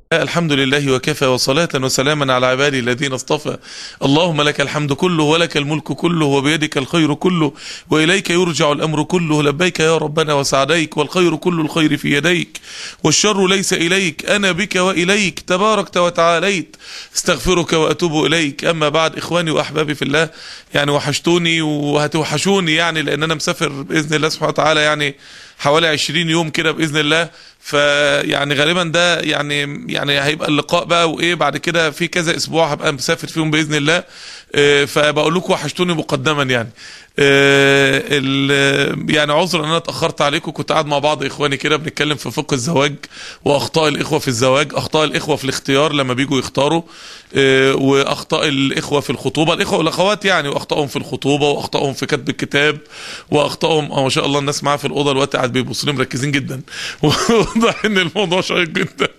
الحمد لله وكفى وصلاة وسلاما على عبادي الذين اصطفى اللهم لك الحمد كله ولك الملك كله وبيدك الخير كله وإليك يرجع الأمر كله لبيك يا ربنا وسعديك والخير كل الخير في يديك والشر ليس إليك أنا بك وإليك تباركت وتعاليت استغفرك وأتوب إليك أما بعد إخواني وأحبابي في الله يعني وحشتوني وهتوحشوني يعني لأن أنا مسافر بإذن الله سبحانه وتعالى يعني حوالي 20 يوم كده باذن الله فيعني غالبا ده يعني يعني هيبقى اللقاء بقى وايه بعد كده في كذا اسبوع هبقى مسافر فيهم باذن الله آه، فبقول لكم وحشتوني مقدما يعني آه، ال- يعني عذر ان انا اتاخرت عليكم كنت قاعد مع بعض اخواني كده بنتكلم في فقه الزواج واخطاء الاخوه في الزواج اخطاء الاخوه في الاختيار لما بيجوا يختاروا آه، واخطاء الاخوه في الخطوبه الاخوه والاخوات يعني واخطائهم في الخطوبه واخطائهم في كتب الكتاب واخطائهم اه ما شاء الله الناس معايا في الاوضه الوقت قاعد بيبصوا لي مركزين جدا واضح ان الموضوع شيق جدا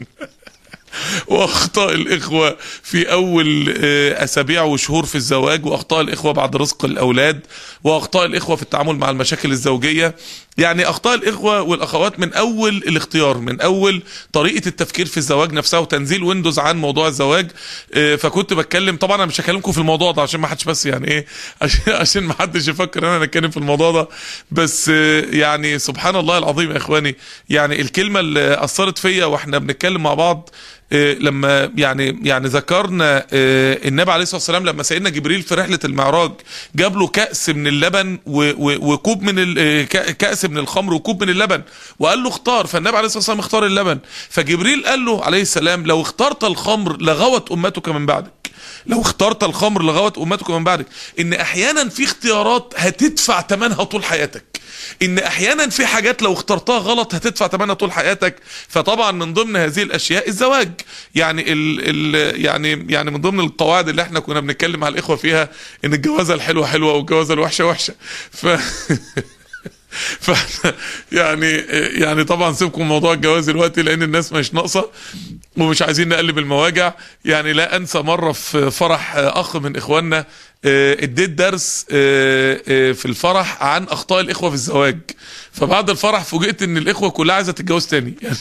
واخطاء الاخوه في اول آه، اسابيع وشهور في الزواج واخطاء الاخوه بعد رزق الاولاد واخطاء الاخوه في التعامل مع المشاكل الزوجيه يعني اخطاء الاخوه والاخوات من اول الاختيار من اول طريقه التفكير في الزواج نفسها وتنزيل ويندوز عن موضوع الزواج آه، فكنت بتكلم طبعا انا مش هكلمكم في الموضوع ده عشان ما حدش بس يعني ايه عشان عشان ما حدش يفكر ان انا اتكلم في الموضوع ده بس آه، يعني سبحان الله العظيم يا اخواني يعني الكلمه اللي اثرت فيا واحنا بنتكلم مع بعض آه، لما يعني يعني ذكرنا آه، النبي عليه الصلاه والسلام لما سيدنا جبريل في رحله المعراج جاب له كاس من اللبن و- و- وكوب من ال- آه، ك- كاس من الخمر وكوب من اللبن وقال له اختار فالنبي عليه الصلاه والسلام اختار اللبن فجبريل قال له عليه السلام لو اخترت الخمر لغوت امتك من بعدك لو اخترت الخمر لغوت امتك من بعدك ان احيانا في اختيارات هتدفع ثمنها طول حياتك ان احيانا في حاجات لو اخترتها غلط هتدفع ثمنها طول حياتك فطبعا من ضمن هذه الاشياء الزواج يعني ال ال يعني يعني من ضمن القواعد اللي احنا كنا بنتكلم مع الاخوه فيها ان الجوازه الحلوه حلوه والجوازه الوحشه وحشه ف ف يعني يعني طبعا سيبكم موضوع الجواز دلوقتي لان الناس مش ناقصه ومش عايزين نقلب المواجع يعني لا انسى مره في فرح اخ من اخواننا آه، اديت درس آه، آه، في الفرح عن اخطاء الاخوه في الزواج فبعد الفرح فوجئت ان الاخوه كلها عايزه تتجوز تاني يعني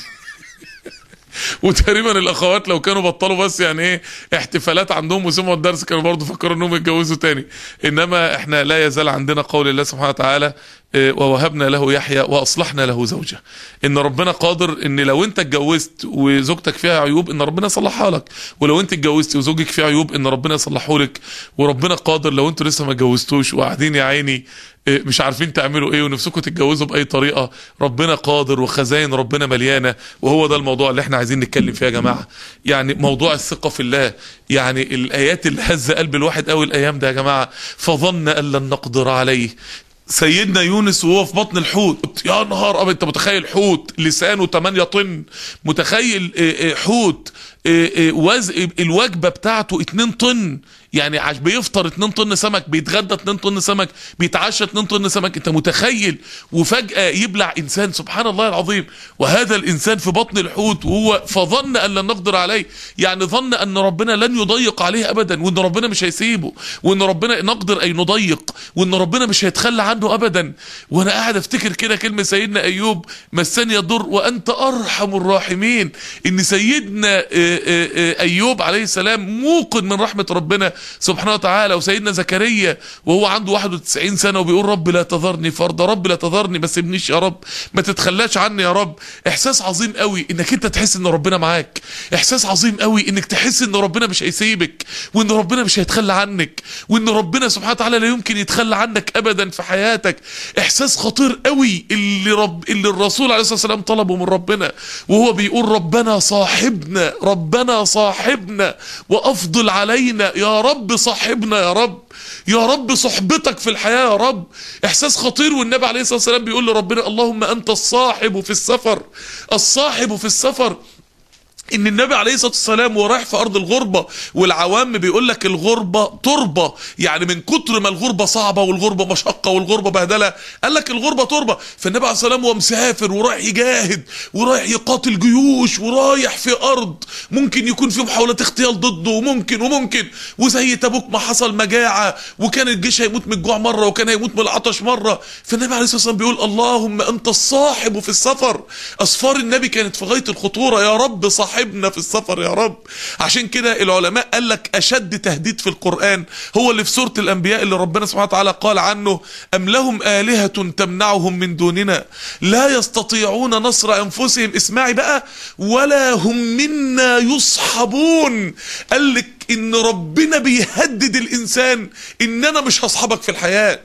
وتقريبا الاخوات لو كانوا بطلوا بس يعني ايه احتفالات عندهم وسمعوا الدرس كانوا برضو فكروا انهم يتجوزوا تاني انما احنا لا يزال عندنا قول الله سبحانه وتعالى اه، ووهبنا له يحيى واصلحنا له زوجه ان ربنا قادر ان لو انت اتجوزت وزوجتك فيها عيوب ان ربنا يصلحها لك ولو انت اتجوزت وزوجك فيه عيوب ان ربنا يصلحه لك وربنا قادر لو انتوا لسه ما اتجوزتوش وقاعدين يا عيني اه، مش عارفين تعملوا ايه ونفسكم تتجوزوا باي طريقه ربنا قادر وخزاين ربنا مليانه وهو ده الموضوع اللي احنا عايزين نتكلم فيه يا جماعه يعني موضوع الثقه في الله يعني الايات اللي هز قلب الواحد قوي الايام ده يا جماعه فظن ان لن نقدر عليه سيدنا يونس وهو في بطن الحوت يا نهار ابيض انت متخيل حوت لسانه 8 طن متخيل اه، اه، حوت اه، اه، وز الوجبه بتاعته 2 طن يعني عش بيفطر 2 طن سمك بيتغدى 2 طن سمك بيتعشى 2 طن سمك انت متخيل وفجاه يبلع انسان سبحان الله العظيم وهذا الانسان في بطن الحوت وهو فظن ان لن نقدر عليه يعني ظن ان ربنا لن يضيق عليه ابدا وان ربنا مش هيسيبه وان ربنا نقدر اي نضيق وان ربنا مش هيتخلى عنه ابدا وانا قاعد افتكر كده كلمه سيدنا ايوب مسني الضر وانت ارحم الراحمين ان سيدنا آه، آه، آه، ايوب عليه السلام موقن من رحمه ربنا سبحانه وتعالى وسيدنا زكريا وهو عنده 91 سنه وبيقول رب لا تذرني فردا رب لا تذرني ما تسيبنيش يا رب ما تتخلاش عني يا رب احساس عظيم قوي انك انت تحس ان ربنا معاك احساس عظيم قوي انك تحس ان ربنا مش هيسيبك وان ربنا مش هيتخلى عنك وان ربنا سبحانه وتعالى لا يمكن يتخلى عنك ابدا في حياتك احساس خطير قوي اللي رب اللي الرسول عليه الصلاه والسلام طلبه من ربنا وهو بيقول ربنا صاحبنا ربنا صاحبنا وافضل علينا يا رب صاحبنا يا رب يا رب صحبتك في الحياة يا رب احساس خطير والنبي عليه الصلاة والسلام بيقول لربنا اللهم انت الصاحب في السفر الصاحب في السفر ان النبي عليه الصلاه والسلام وهو رايح في ارض الغربه والعوام بيقول لك الغربه تربه يعني من كتر ما الغربه صعبه والغربه مشقه والغربه بهدله قال لك الغربه تربه فالنبي عليه الصلاه والسلام وهو مسافر ورايح يجاهد ورايح يقاتل جيوش ورايح في ارض ممكن يكون في محاولات اغتيال ضده وممكن وممكن وزي تبوك ما حصل مجاعه وكان الجيش هيموت من الجوع مره وكان هيموت من العطش مره فالنبي عليه الصلاه والسلام بيقول اللهم انت الصاحب في السفر اسفار النبي كانت في غايه الخطوره يا رب صاحب صاحبنا في السفر يا رب عشان كده العلماء قال لك اشد تهديد في القران هو اللي في سوره الانبياء اللي ربنا سبحانه وتعالى قال عنه ام لهم الهه تمنعهم من دوننا لا يستطيعون نصر انفسهم اسمعي بقى ولا هم منا يصحبون قال لك ان ربنا بيهدد الانسان ان انا مش هصحبك في الحياه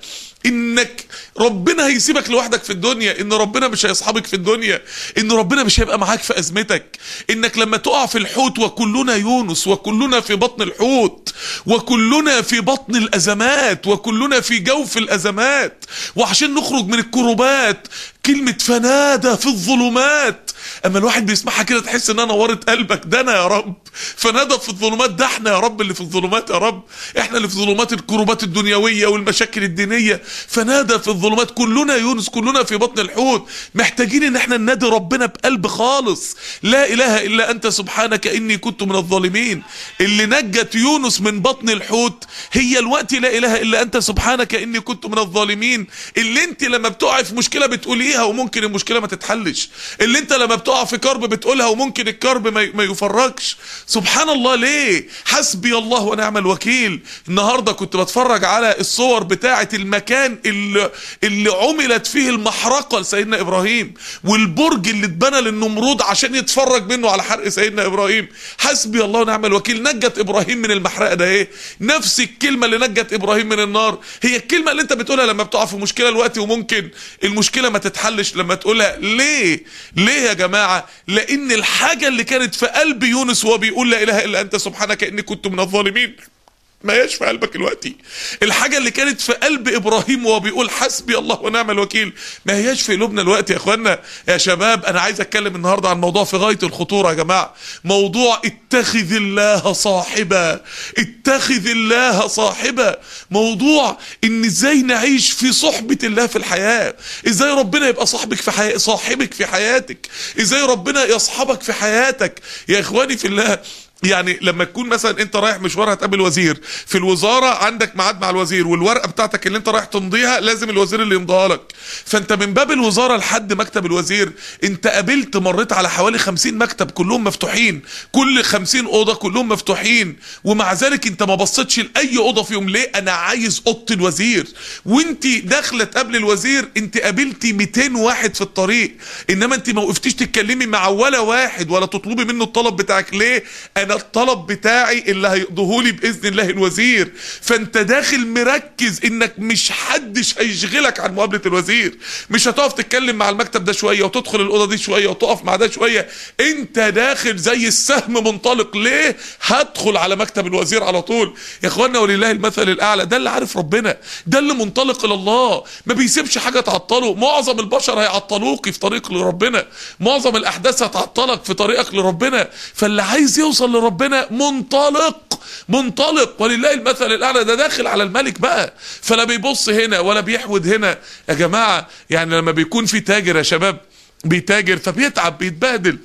انك ربنا هيسيبك لوحدك في الدنيا ان ربنا مش هيصحبك في الدنيا ان ربنا مش هيبقى معاك في ازمتك انك لما تقع في الحوت وكلنا يونس وكلنا في بطن الحوت وكلنا في بطن الازمات وكلنا في جوف الازمات وعشان نخرج من الكربات كلمة فنادى في الظلمات اما الواحد بيسمعها كده تحس انها نورت قلبك ده انا يا رب فنادى في الظلمات ده احنا يا رب اللي في الظلمات يا رب احنا اللي في ظلمات الكروبات الدنيويه والمشاكل الدينيه فنادى في الظلمات كلنا يونس كلنا في بطن الحوت محتاجين ان احنا ننادي ربنا بقلب خالص لا اله الا انت سبحانك اني كنت من الظالمين اللي نجت يونس من بطن الحوت هي الوقت لا اله الا انت سبحانك اني كنت من الظالمين اللي انت لما بتقعي في مشكله بتقوليها وممكن المشكله ما تتحلش اللي انت لما بتقع في كرب بتقولها وممكن الكرب ما ما يفرجش سبحان الله ليه حسبي الله ونعم الوكيل النهارده كنت بتفرج على الصور بتاعه المكان اللي اللي عملت فيه المحرقه لسيدنا ابراهيم والبرج اللي اتبنى للنمرود عشان يتفرج منه على حرق سيدنا ابراهيم حسبي الله ونعم الوكيل نجت ابراهيم من المحرقه ده ايه نفس الكلمه اللي نجت ابراهيم من النار هي الكلمه اللي انت بتقولها لما بتقع في مشكله الوقت وممكن المشكله ما تتحلش لما تقولها ليه ليه يا جماعه لان الحاجه اللي كانت في قلب يونس وهو بيقول لا اله الا انت سبحانك اني كنت من الظالمين ما هياش في قلبك دلوقتي الحاجه اللي كانت في قلب ابراهيم وهو بيقول حسبي الله ونعم الوكيل ما هياش في قلوبنا دلوقتي يا اخوانا يا شباب انا عايز اتكلم النهارده عن موضوع في غايه الخطوره يا جماعه موضوع اتخذ الله صاحبا اتخذ الله صاحبا موضوع ان ازاي نعيش في صحبه الله في الحياه ازاي ربنا يبقى صاحبك في حي... صاحبك في حياتك ازاي ربنا يصحبك في حياتك يا اخواني في الله يعني لما تكون مثلا انت رايح مشوار هتقابل وزير في الوزاره عندك ميعاد مع الوزير والورقه بتاعتك اللي انت رايح تمضيها لازم الوزير اللي يمضيها لك فانت من باب الوزاره لحد مكتب الوزير انت قابلت مريت على حوالي 50 مكتب كلهم مفتوحين كل 50 اوضه كلهم مفتوحين ومع ذلك انت ما بصيتش لاي اوضه فيهم ليه انا عايز اوضه الوزير وانت داخله تقابل الوزير انت قابلتي 200 واحد في الطريق انما انت ما وقفتيش تتكلمي مع ولا واحد ولا تطلبي منه الطلب بتاعك ليه انا الطلب بتاعي اللي هيقضيه لي باذن الله الوزير فانت داخل مركز انك مش حدش هيشغلك عن مقابله الوزير مش هتقف تتكلم مع المكتب ده شويه وتدخل الاوضه دي شويه وتقف مع ده شويه انت داخل زي السهم منطلق ليه هدخل على مكتب الوزير على طول يا اخوانا ولله المثل الاعلى ده اللي عارف ربنا ده اللي منطلق الى الله ما بيسيبش حاجه تعطله معظم البشر هيعطلوك في طريق لربنا معظم الاحداث هتعطلك في طريقك لربنا فاللي عايز يوصل لربنا منطلق منطلق ولله المثل الاعلى ده داخل على الملك بقى فلا بيبص هنا ولا بيحود هنا يا جماعه يعني لما بيكون في تاجر يا شباب بيتاجر فبيتعب بيتبهدل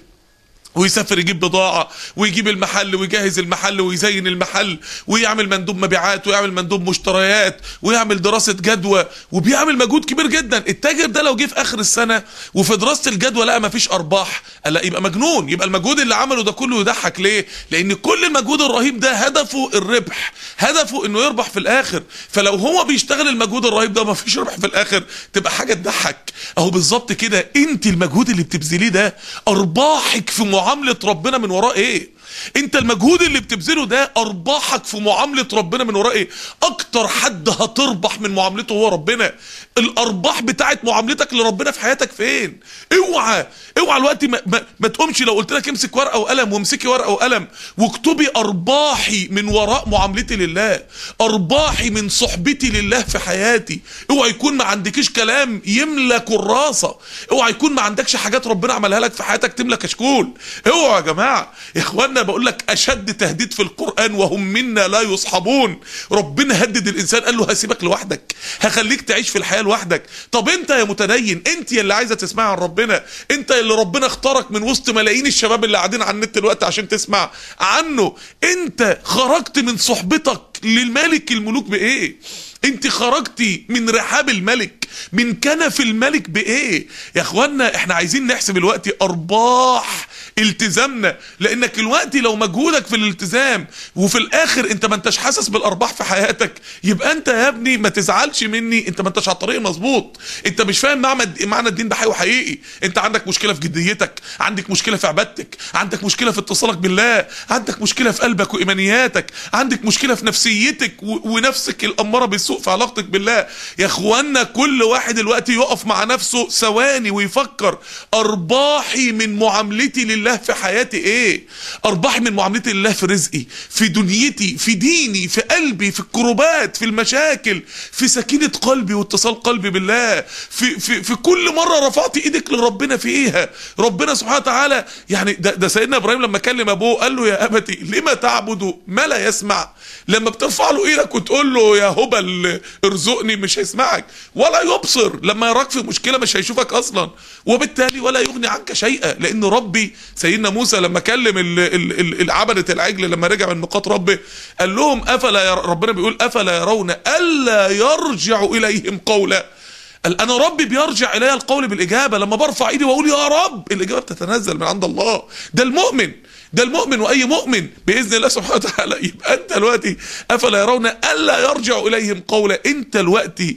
ويسافر يجيب بضاعة ويجيب المحل ويجهز المحل ويزين المحل ويعمل مندوب مبيعات ويعمل مندوب مشتريات ويعمل دراسة جدوى وبيعمل مجهود كبير جدا التاجر ده لو جه في اخر السنة وفي دراسة الجدوى لقى مفيش ارباح لا يبقى مجنون يبقى المجهود اللي عمله ده كله يضحك ليه لان كل المجهود الرهيب ده هدفه الربح هدفه انه يربح في الاخر فلو هو بيشتغل المجهود الرهيب ده مفيش ربح في الاخر تبقى حاجة تضحك اهو بالظبط كده انت المجهود اللي بتبذليه ده ارباحك في معاملة ربنا من وراه ايه انت المجهود اللي بتبذله ده ارباحك في معاملة ربنا من وراه ايه اكتر حد هتربح من معاملته هو ربنا الارباح بتاعت معاملتك لربنا في حياتك فين اوعى اوعى الوقت ما, ما, ما تقومش لو قلت لك امسك ورقه وقلم وامسكي ورقه وقلم واكتبي ارباحي من وراء معاملتي لله ارباحي من صحبتي لله في حياتي اوعى يكون ما عندكيش كلام يملى كراسه اوعى يكون ما عندكش حاجات ربنا عملها لك في حياتك تملى كشكول اوعى يا جماعه يا اخوانا بقول لك اشد تهديد في القران وهم منا لا يصحبون ربنا هدد الانسان قال له هسيبك لوحدك هخليك تعيش في الحياه لوحدك طب انت يا متدين انت اللي عايزه تسمعي عن ربنا انت اللي ربنا اختارك من وسط ملايين الشباب اللي قاعدين على النت دلوقتي عشان تسمع عنه انت خرجت من صحبتك للملك الملوك بايه انت خرجتي من رحاب الملك من كنف الملك بايه يا اخوانا احنا عايزين نحسب الوقت ارباح التزامنا لانك الوقت لو مجهودك في الالتزام وفي الاخر انت ما انتش حاسس بالارباح في حياتك يبقى انت يا ابني ما تزعلش مني انت ما انتش على الطريق مظبوط انت مش فاهم معنى معنى الدين ده حقيقي وحقيقي انت عندك مشكله في جديتك عندك مشكله في عبادتك عندك مشكله في اتصالك بالله عندك مشكله في قلبك وايمانياتك عندك مشكله في نفسيتك و... ونفسك الاماره بالسوء في علاقتك بالله يا اخوانا كل واحد دلوقتي يقف مع نفسه ثواني ويفكر ارباحي من معاملتي لله في حياتي ايه ارباحي من معاملتي لله في رزقي في دنيتي في ديني في قلبي في الكروبات في المشاكل في سكينه قلبي واتصال قلبي بالله في في في كل مره رفعت ايدك لربنا فيها ربنا سبحانه وتعالى يعني ده, ده سيدنا ابراهيم لما كلم ابوه قال له يا ابتي لما تعبد ما لا يسمع لما بترفع له ايدك وتقول له يا هبل ارزقني مش هيسمعك ولا يبصر لما يراك في مشكله مش هيشوفك اصلا وبالتالي ولا يغني عنك شيئا لان ربي سيدنا موسى لما كلم ال- ال- ال- العبدة العجل لما رجع من ميقات ربه قال لهم افلا ير... ربنا بيقول افلا يرون الا يرجع اليهم قولا قال انا ربي بيرجع الي القول بالاجابه لما برفع ايدي واقول يا رب الاجابه بتتنزل من عند الله ده المؤمن ده المؤمن واي مؤمن باذن الله سبحانه وتعالى يبقى انت دلوقتي افلا يرون الا يرجع اليهم قولا انت دلوقتي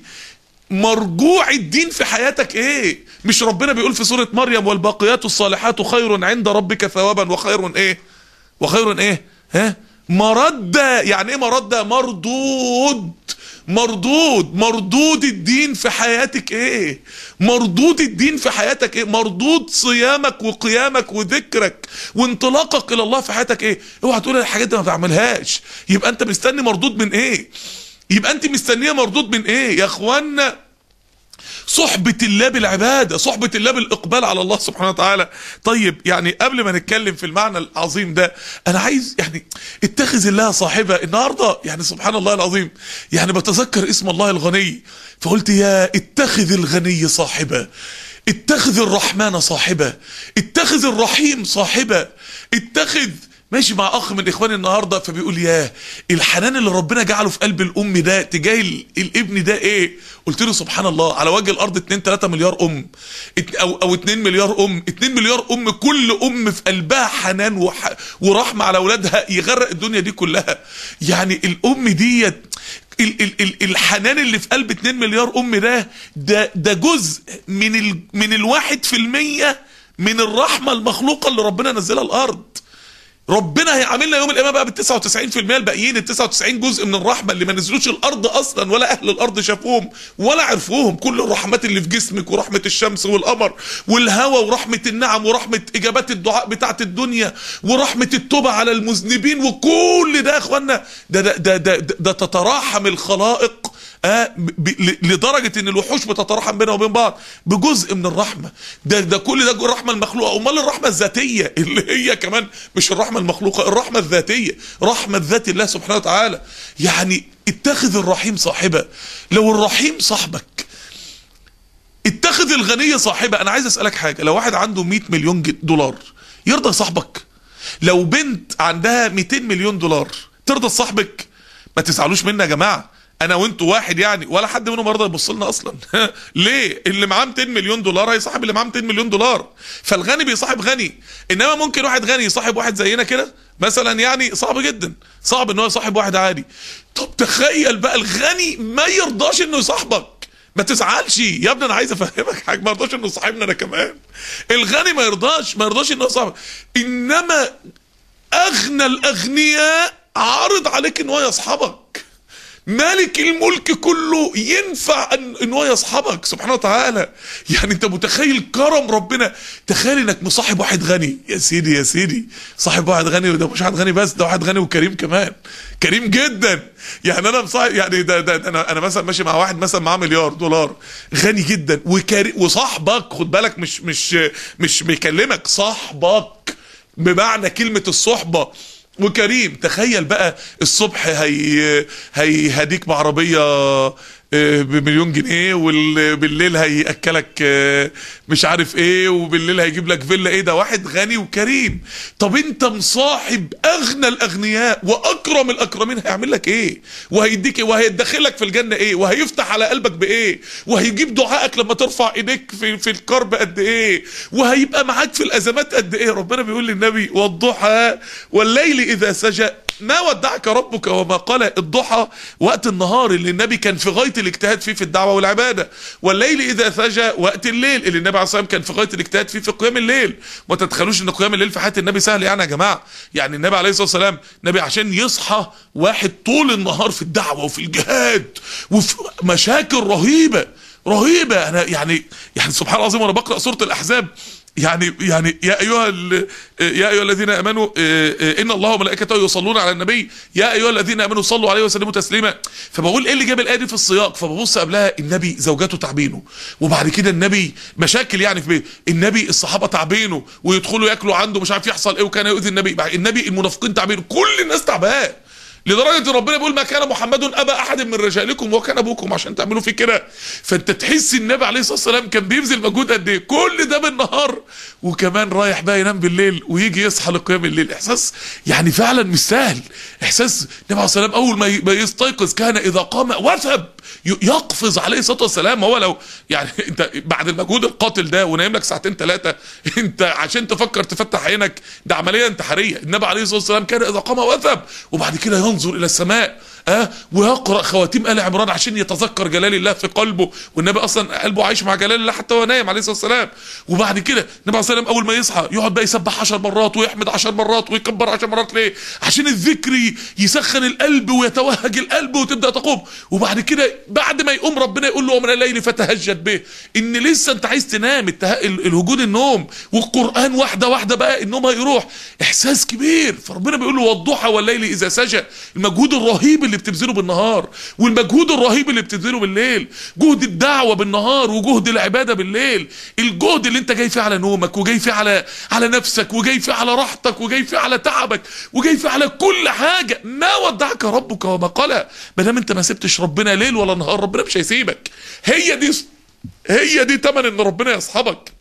مرجوع الدين في حياتك ايه مش ربنا بيقول في سورة مريم والباقيات الصالحات خير عند ربك ثوابا وخير ايه وخير ايه ها مرد يعني ايه مرد مردود مردود مردود الدين في حياتك ايه مردود الدين في حياتك ايه مردود صيامك وقيامك وذكرك وانطلاقك الى الله في حياتك ايه اوعى تقول الحاجات دي ما بتعملهاش يبقى انت مستني مردود من ايه يبقى انت مستنيه مردود من ايه يا اخوانا صحبة الله بالعبادة صحبة الله بالإقبال على الله سبحانه وتعالى طيب يعني قبل ما نتكلم في المعنى العظيم ده أنا عايز يعني اتخذ الله صاحبة النهاردة يعني سبحان الله العظيم يعني بتذكر اسم الله الغني فقلت يا اتخذ الغني صاحبة اتخذ الرحمن صاحبة اتخذ الرحيم صاحبة اتخذ ماشي مع اخ من اخواني النهارده فبيقول ياه الحنان اللي ربنا جعله في قلب الام ده تجاه ال- الابن ده ايه قلت له سبحان الله على وجه الارض 2 3 مليار ام ات- او او 2 مليار ام 2 مليار ام كل ام في قلبها حنان وح ورحمه على اولادها يغرق الدنيا دي كلها يعني الام ديت ال ال ال الحنان اللي في قلب 2 مليار ام ده ده ده جزء من ال من الواحد في المية من الرحمه المخلوقه اللي ربنا نزلها الارض ربنا هيعاملنا يوم القيامه بقى بال 99% الباقيين ال 99 جزء من الرحمه اللي ما نزلوش الارض اصلا ولا اهل الارض شافوهم ولا عرفوهم كل الرحمات اللي في جسمك ورحمه الشمس والقمر والهواء ورحمه النعم ورحمه اجابات الدعاء بتاعت الدنيا ورحمه التوبه على المذنبين وكل ده يا اخوانا ده ده ده, ده, ده, ده تتراحم الخلائق آه ب- ل- لدرجه ان الوحوش بتتراحم بينها وبين بعض بجزء من الرحمه ده ده كل ده الرحمه المخلوقه امال الرحمه الذاتيه اللي هي كمان مش الرحمه المخلوقه الرحمه الذاتيه رحمه ذات الله سبحانه وتعالى يعني اتخذ الرحيم صاحبه لو الرحيم صاحبك اتخذ الغني صاحبه انا عايز اسالك حاجه لو واحد عنده 100 مليون ج- دولار يرضى صاحبك لو بنت عندها 200 مليون دولار ترضى صاحبك ما تزعلوش منا يا جماعه انا وانتوا واحد يعني ولا حد منهم يرضى يبص لنا اصلا ليه اللي معاه 200 مليون دولار هيصاحب اللي معاه 200 مليون دولار فالغني بيصاحب غني انما ممكن واحد غني يصاحب واحد زينا كده مثلا يعني صعب جدا صعب ان هو يصاحب واحد عادي طب تخيل بقى الغني ما يرضاش انه يصاحبك ما تزعلش يا ابني انا عايز افهمك حاجه ما يرضاش انه صاحبنا انا كمان الغني ما يرضاش ما يرضاش انه صاحبك انما اغنى الاغنياء عارض عليك ان هو يصحبك مالك الملك كله ينفع ان ان هو يصحبك سبحانه وتعالى يعني انت متخيل كرم ربنا تخيل انك مصاحب واحد غني يا سيدي يا سيدي صاحب واحد غني وده مش واحد غني بس ده واحد غني وكريم كمان كريم جدا يعني انا مصاحب يعني ده, ده, ده انا انا مثلا ماشي مع واحد مثلا معاه مليار دولار غني جدا وكريم وصاحبك خد بالك مش مش مش بيكلمك صاحبك بمعنى كلمة الصحبة وكريم تخيل بقى الصبح هي هيهديك بعربية آه، بمليون جنيه وبالليل هياكلك آه، مش عارف ايه وبالليل هيجيب لك فيلا ايه ده واحد غني وكريم طب انت مصاحب اغنى الاغنياء واكرم الاكرمين هيعمل لك ايه وهيديك ايه وهيدخلك في الجنه ايه وهيفتح على قلبك بايه وهيجيب دعائك لما ترفع ايديك في في الكرب قد ايه وهيبقى معاك في الازمات قد ايه ربنا بيقول للنبي والضحى والليل اذا سجى ما ودعك ربك وما قال الضحى وقت النهار اللي النبي كان في غايه الاجتهاد فيه في الدعوه والعباده والليل اذا سجى وقت الليل اللي النبي عليه الصلاه والسلام كان في غايه الاجتهاد فيه في قيام الليل ما تتخيلوش ان قيام الليل في حياه النبي سهل يعني يا جماعه يعني النبي عليه الصلاه والسلام النبي عشان يصحى واحد طول النهار في الدعوه وفي الجهاد وفي مشاكل رهيبه رهيبه انا يعني يعني سبحان الله العظيم وانا بقرا سوره الاحزاب يعني يعني يا ايها ال- يا ايها الذين امنوا آه، آه، ان الله وملائكته يصلون على النبي يا ايها الذين امنوا صلوا عليه وسلموا تسليما فبقول ايه اللي جاب الايه دي في السياق فببص قبلها النبي زوجاته تعبينه وبعد كده النبي مشاكل يعني في بيت النبي الصحابه تعبينه ويدخلوا ياكلوا عنده مش عارف يحصل ايه وكان يؤذي النبي بعد- النبي المنافقين تعبينه كل الناس تعبان لدرجه ان ربنا بيقول ما كان محمد ابا احد من رجالكم وكان ابوكم عشان تعملوا فيه كده فانت تحس النبي عليه الصلاه والسلام كان بيبذل مجهود قد ايه كل ده بالنهار وكمان رايح بقى ينام بالليل ويجي يصحى لقيام الليل احساس يعني فعلا مش سهل احساس النبي عليه الصلاه والسلام اول ما ي- ما يستيقظ كان اذا قام وثب ي- يقفز عليه الصلاه والسلام هو لو يعني انت بعد المجهود القاتل ده ونايم لك ساعتين ثلاثه انت عشان تفكر تفتح عينك ده عمليه انتحاريه النبي عليه الصلاه والسلام كان اذا قام وثب وبعد كده ينظر الى السماء اه ويقرا خواتيم ال عمران عشان يتذكر جلال الله في قلبه والنبي اصلا قلبه عايش مع جلال الله حتى وهو نايم عليه الصلاه والسلام وبعد كده النبي عليه الصلاه والسلام اول ما يصحى يقعد بقى يسبح 10 مرات ويحمد 10 مرات ويكبر 10 مرات ليه عشان الذكر ي- يسخن القلب ويتوهج القلب وتبدا تقوم وبعد كده بعد ما يقوم ربنا يقول له ومن الليل فتهجد به ان لسه انت عايز تنام الته... ال- الهجود النوم والقران واحده واحده بقى النوم هيروح احساس كبير فربنا بيقول له والضحى والليل اذا سجى المجهود الرهيب اللي بتبذله بالنهار والمجهود الرهيب اللي بتبذله بالليل جهد الدعوه بالنهار وجهد العباده بالليل الجهد اللي انت جاي فيه على نومك وجاي فيه على على نفسك وجاي فيه على راحتك وجاي فيه على تعبك وجاي فيه على كل حاجه ما ودعك ربك وما قلى ما دام انت ما سبتش ربنا ليل ولا نهار ربنا مش هيسيبك هي دي هي دي تمن ان ربنا يصحبك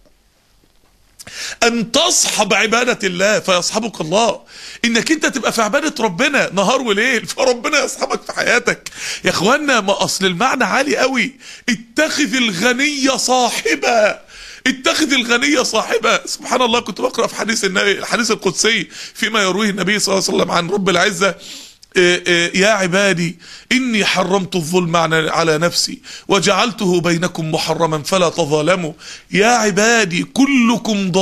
ان تصحب عبادة الله فيصحبك الله انك انت تبقى في عبادة ربنا نهار وليل فربنا يصحبك في حياتك يا اخوانا ما اصل المعنى عالي قوي اتخذ الغني صاحبا اتخذ الغني صاحبا سبحان الله كنت بقرا في حديث النبي الحديث القدسي فيما يرويه النبي صلى الله عليه وسلم عن رب العزه إيه إيه يا عبادي إني حرمت الظلم على على نفسي وجعلته بينكم محرما فلا تظالموا يا عبادي كلكم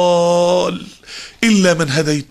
ضال إلا من هديته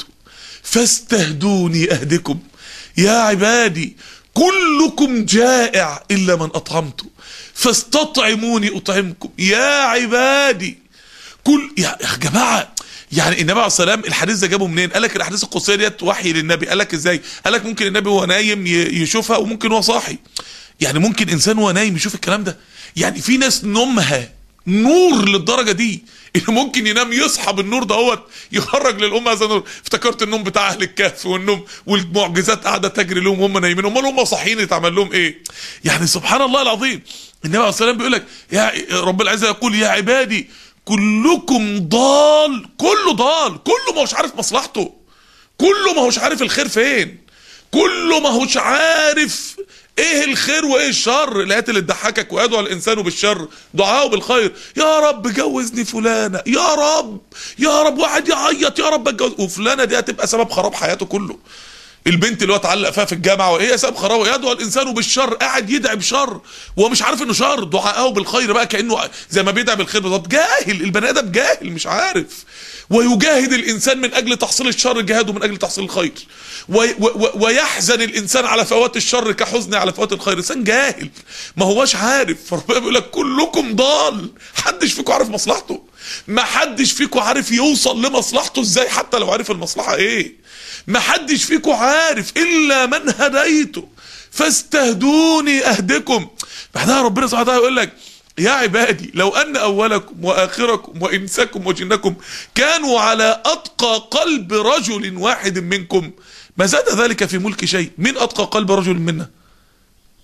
فاستهدوني أهدكم يا عبادي كلكم جائع إلا من أطعمته فاستطعموني أطعمكم يا عبادي كل يا يا جماعه يعني النبي عليه الصلاه والسلام الحديث ده جابه منين؟ قال لك الاحاديث القدسيه ديت وحي للنبي، قال لك ازاي؟ قال لك ممكن النبي وهو نايم ي- يشوفها وممكن وهو صاحي. يعني ممكن انسان وهو نايم يشوف الكلام ده؟ يعني في ناس نومها نور للدرجه دي ان ممكن ينام يصحى بالنور دهوت يخرج للامه هذا النور افتكرت النوم بتاع اهل الكهف والنوم والمعجزات قاعده تجري لهم وهم نايمين امال هم صاحيين يتعمل لهم ايه يعني سبحان الله العظيم النبي عليه الصلاه والسلام بيقول لك يا رب العزه يقول يا عبادي كلكم ضال كله ضال كله ما هوش عارف مصلحته كله ما هوش عارف الخير فين كله ما هوش عارف ايه الخير وايه الشر الايات اللي تضحكك ويدعو الانسان بالشر دعاءه بالخير يا رب جوزني فلانه يا رب يا رب واحد يعيط يا رب اتجوز وفلانه دي هتبقى سبب خراب حياته كله البنت اللي هو اتعلق فيها في الجامعه وهي سبب خراب يدعو الانسان بالشر قاعد يدعي بشر وهو مش عارف انه شر دعاءه بالخير بقى كانه زي ما بيدعي بالخير بالظبط جاهل البني ادم جاهل مش عارف ويجاهد الانسان من اجل تحصيل الشر جهاده من اجل تحصيل الخير وي و و ويحزن الانسان على فوات الشر كحزنه على فوات الخير انسان جاهل ما هواش عارف فربنا بيقول لك كلكم ضال محدش فيكم عارف مصلحته ما حدش فيكم عارف يوصل لمصلحته ازاي حتى لو عارف المصلحه ايه ما حدش فيكم عارف الا من هديته فاستهدوني اهدكم بعدها ربنا سبحانه وتعالى يقول لك يا عبادي لو ان اولكم واخركم وانسكم وجنكم كانوا على اتقى قلب رجل واحد منكم ما زاد ذلك في ملك شيء من اتقى قلب رجل منا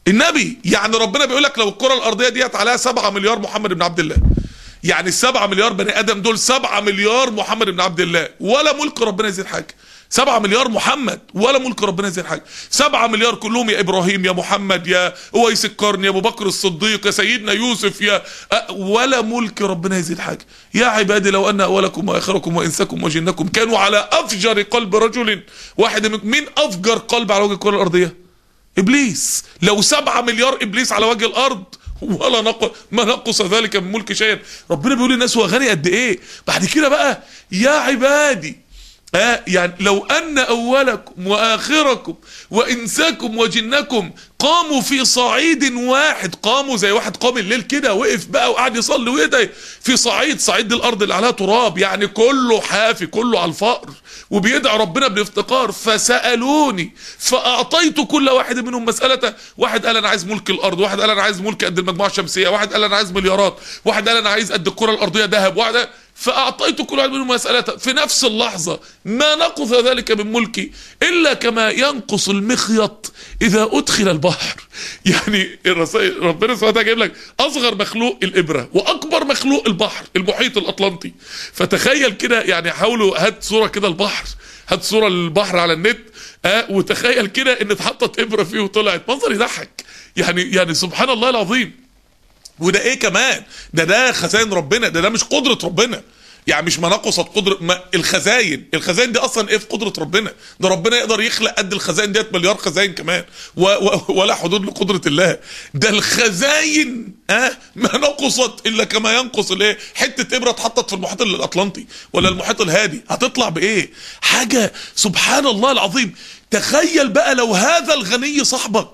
النبي يعني ربنا بيقول لك لو الكره الارضيه ديت عليها 7 مليار محمد بن عبد الله يعني السبعة مليار بني ادم دول 7 مليار محمد بن عبد الله ولا ملك ربنا يزيد حاجه 7 مليار محمد ولا ملك ربنا يزيد حاجه 7 مليار كلهم يا ابراهيم يا محمد يا اويس القرن يا ابو بكر الصديق يا سيدنا يوسف يا أه ولا ملك ربنا يزيد حاجه يا عبادي لو ان اولكم واخركم وانسكم وجنكم كانوا على افجر قلب رجل واحد من مين افجر قلب على وجه الكره الارضيه ابليس لو 7 مليار ابليس على وجه الارض ولا نقص ما نقص ذلك من ملك شيئا ربنا بيقول للناس هو غني قد ايه بعد كده بقى يا عبادي آه يعني لو ان اولكم واخركم وانساكم وجنكم قاموا في صعيد واحد قاموا زي واحد قام الليل كده وقف بقى وقعد يصلي ويدعي في صعيد صعيد الارض اللي عليها تراب يعني كله حافي كله على الفقر وبيدعي ربنا بالافتقار فسالوني فاعطيت كل واحد منهم مسالته واحد قال انا عايز ملك الارض واحد قال انا عايز ملك قد المجموعه الشمسيه واحد قال انا عايز مليارات واحد قال انا عايز قد الكره الارضيه ذهب واحد فأعطيت كل واحد منهم مسألته في نفس اللحظة ما نقص ذلك من ملكي إلا كما ينقص المخيط إذا أدخل البحر يعني الرسائل ربنا سبحانه وتعالى جايب لك أصغر مخلوق الإبرة وأكبر مخلوق البحر المحيط الأطلنطي فتخيل كده يعني حاولوا هات صورة كده البحر هات صورة البحر على النت آه وتخيل كده إن اتحطت إبرة فيه وطلعت منظر يضحك يعني يعني سبحان الله العظيم وده ايه كمان ده ده خزائن ربنا ده ده مش قدرة ربنا يعني مش ما نقصت قدرة ما الخزاين الخزاين دي اصلا ايه في قدرة ربنا ده ربنا يقدر يخلق قد الخزاين ديت مليار خزاين كمان و و ولا حدود لقدرة الله ده الخزاين اه ما نقصت الا كما ينقص الايه حتة ابرة اتحطت في المحيط الاطلنطي ولا المحيط الهادي هتطلع بايه حاجة سبحان الله العظيم تخيل بقى لو هذا الغني صاحبك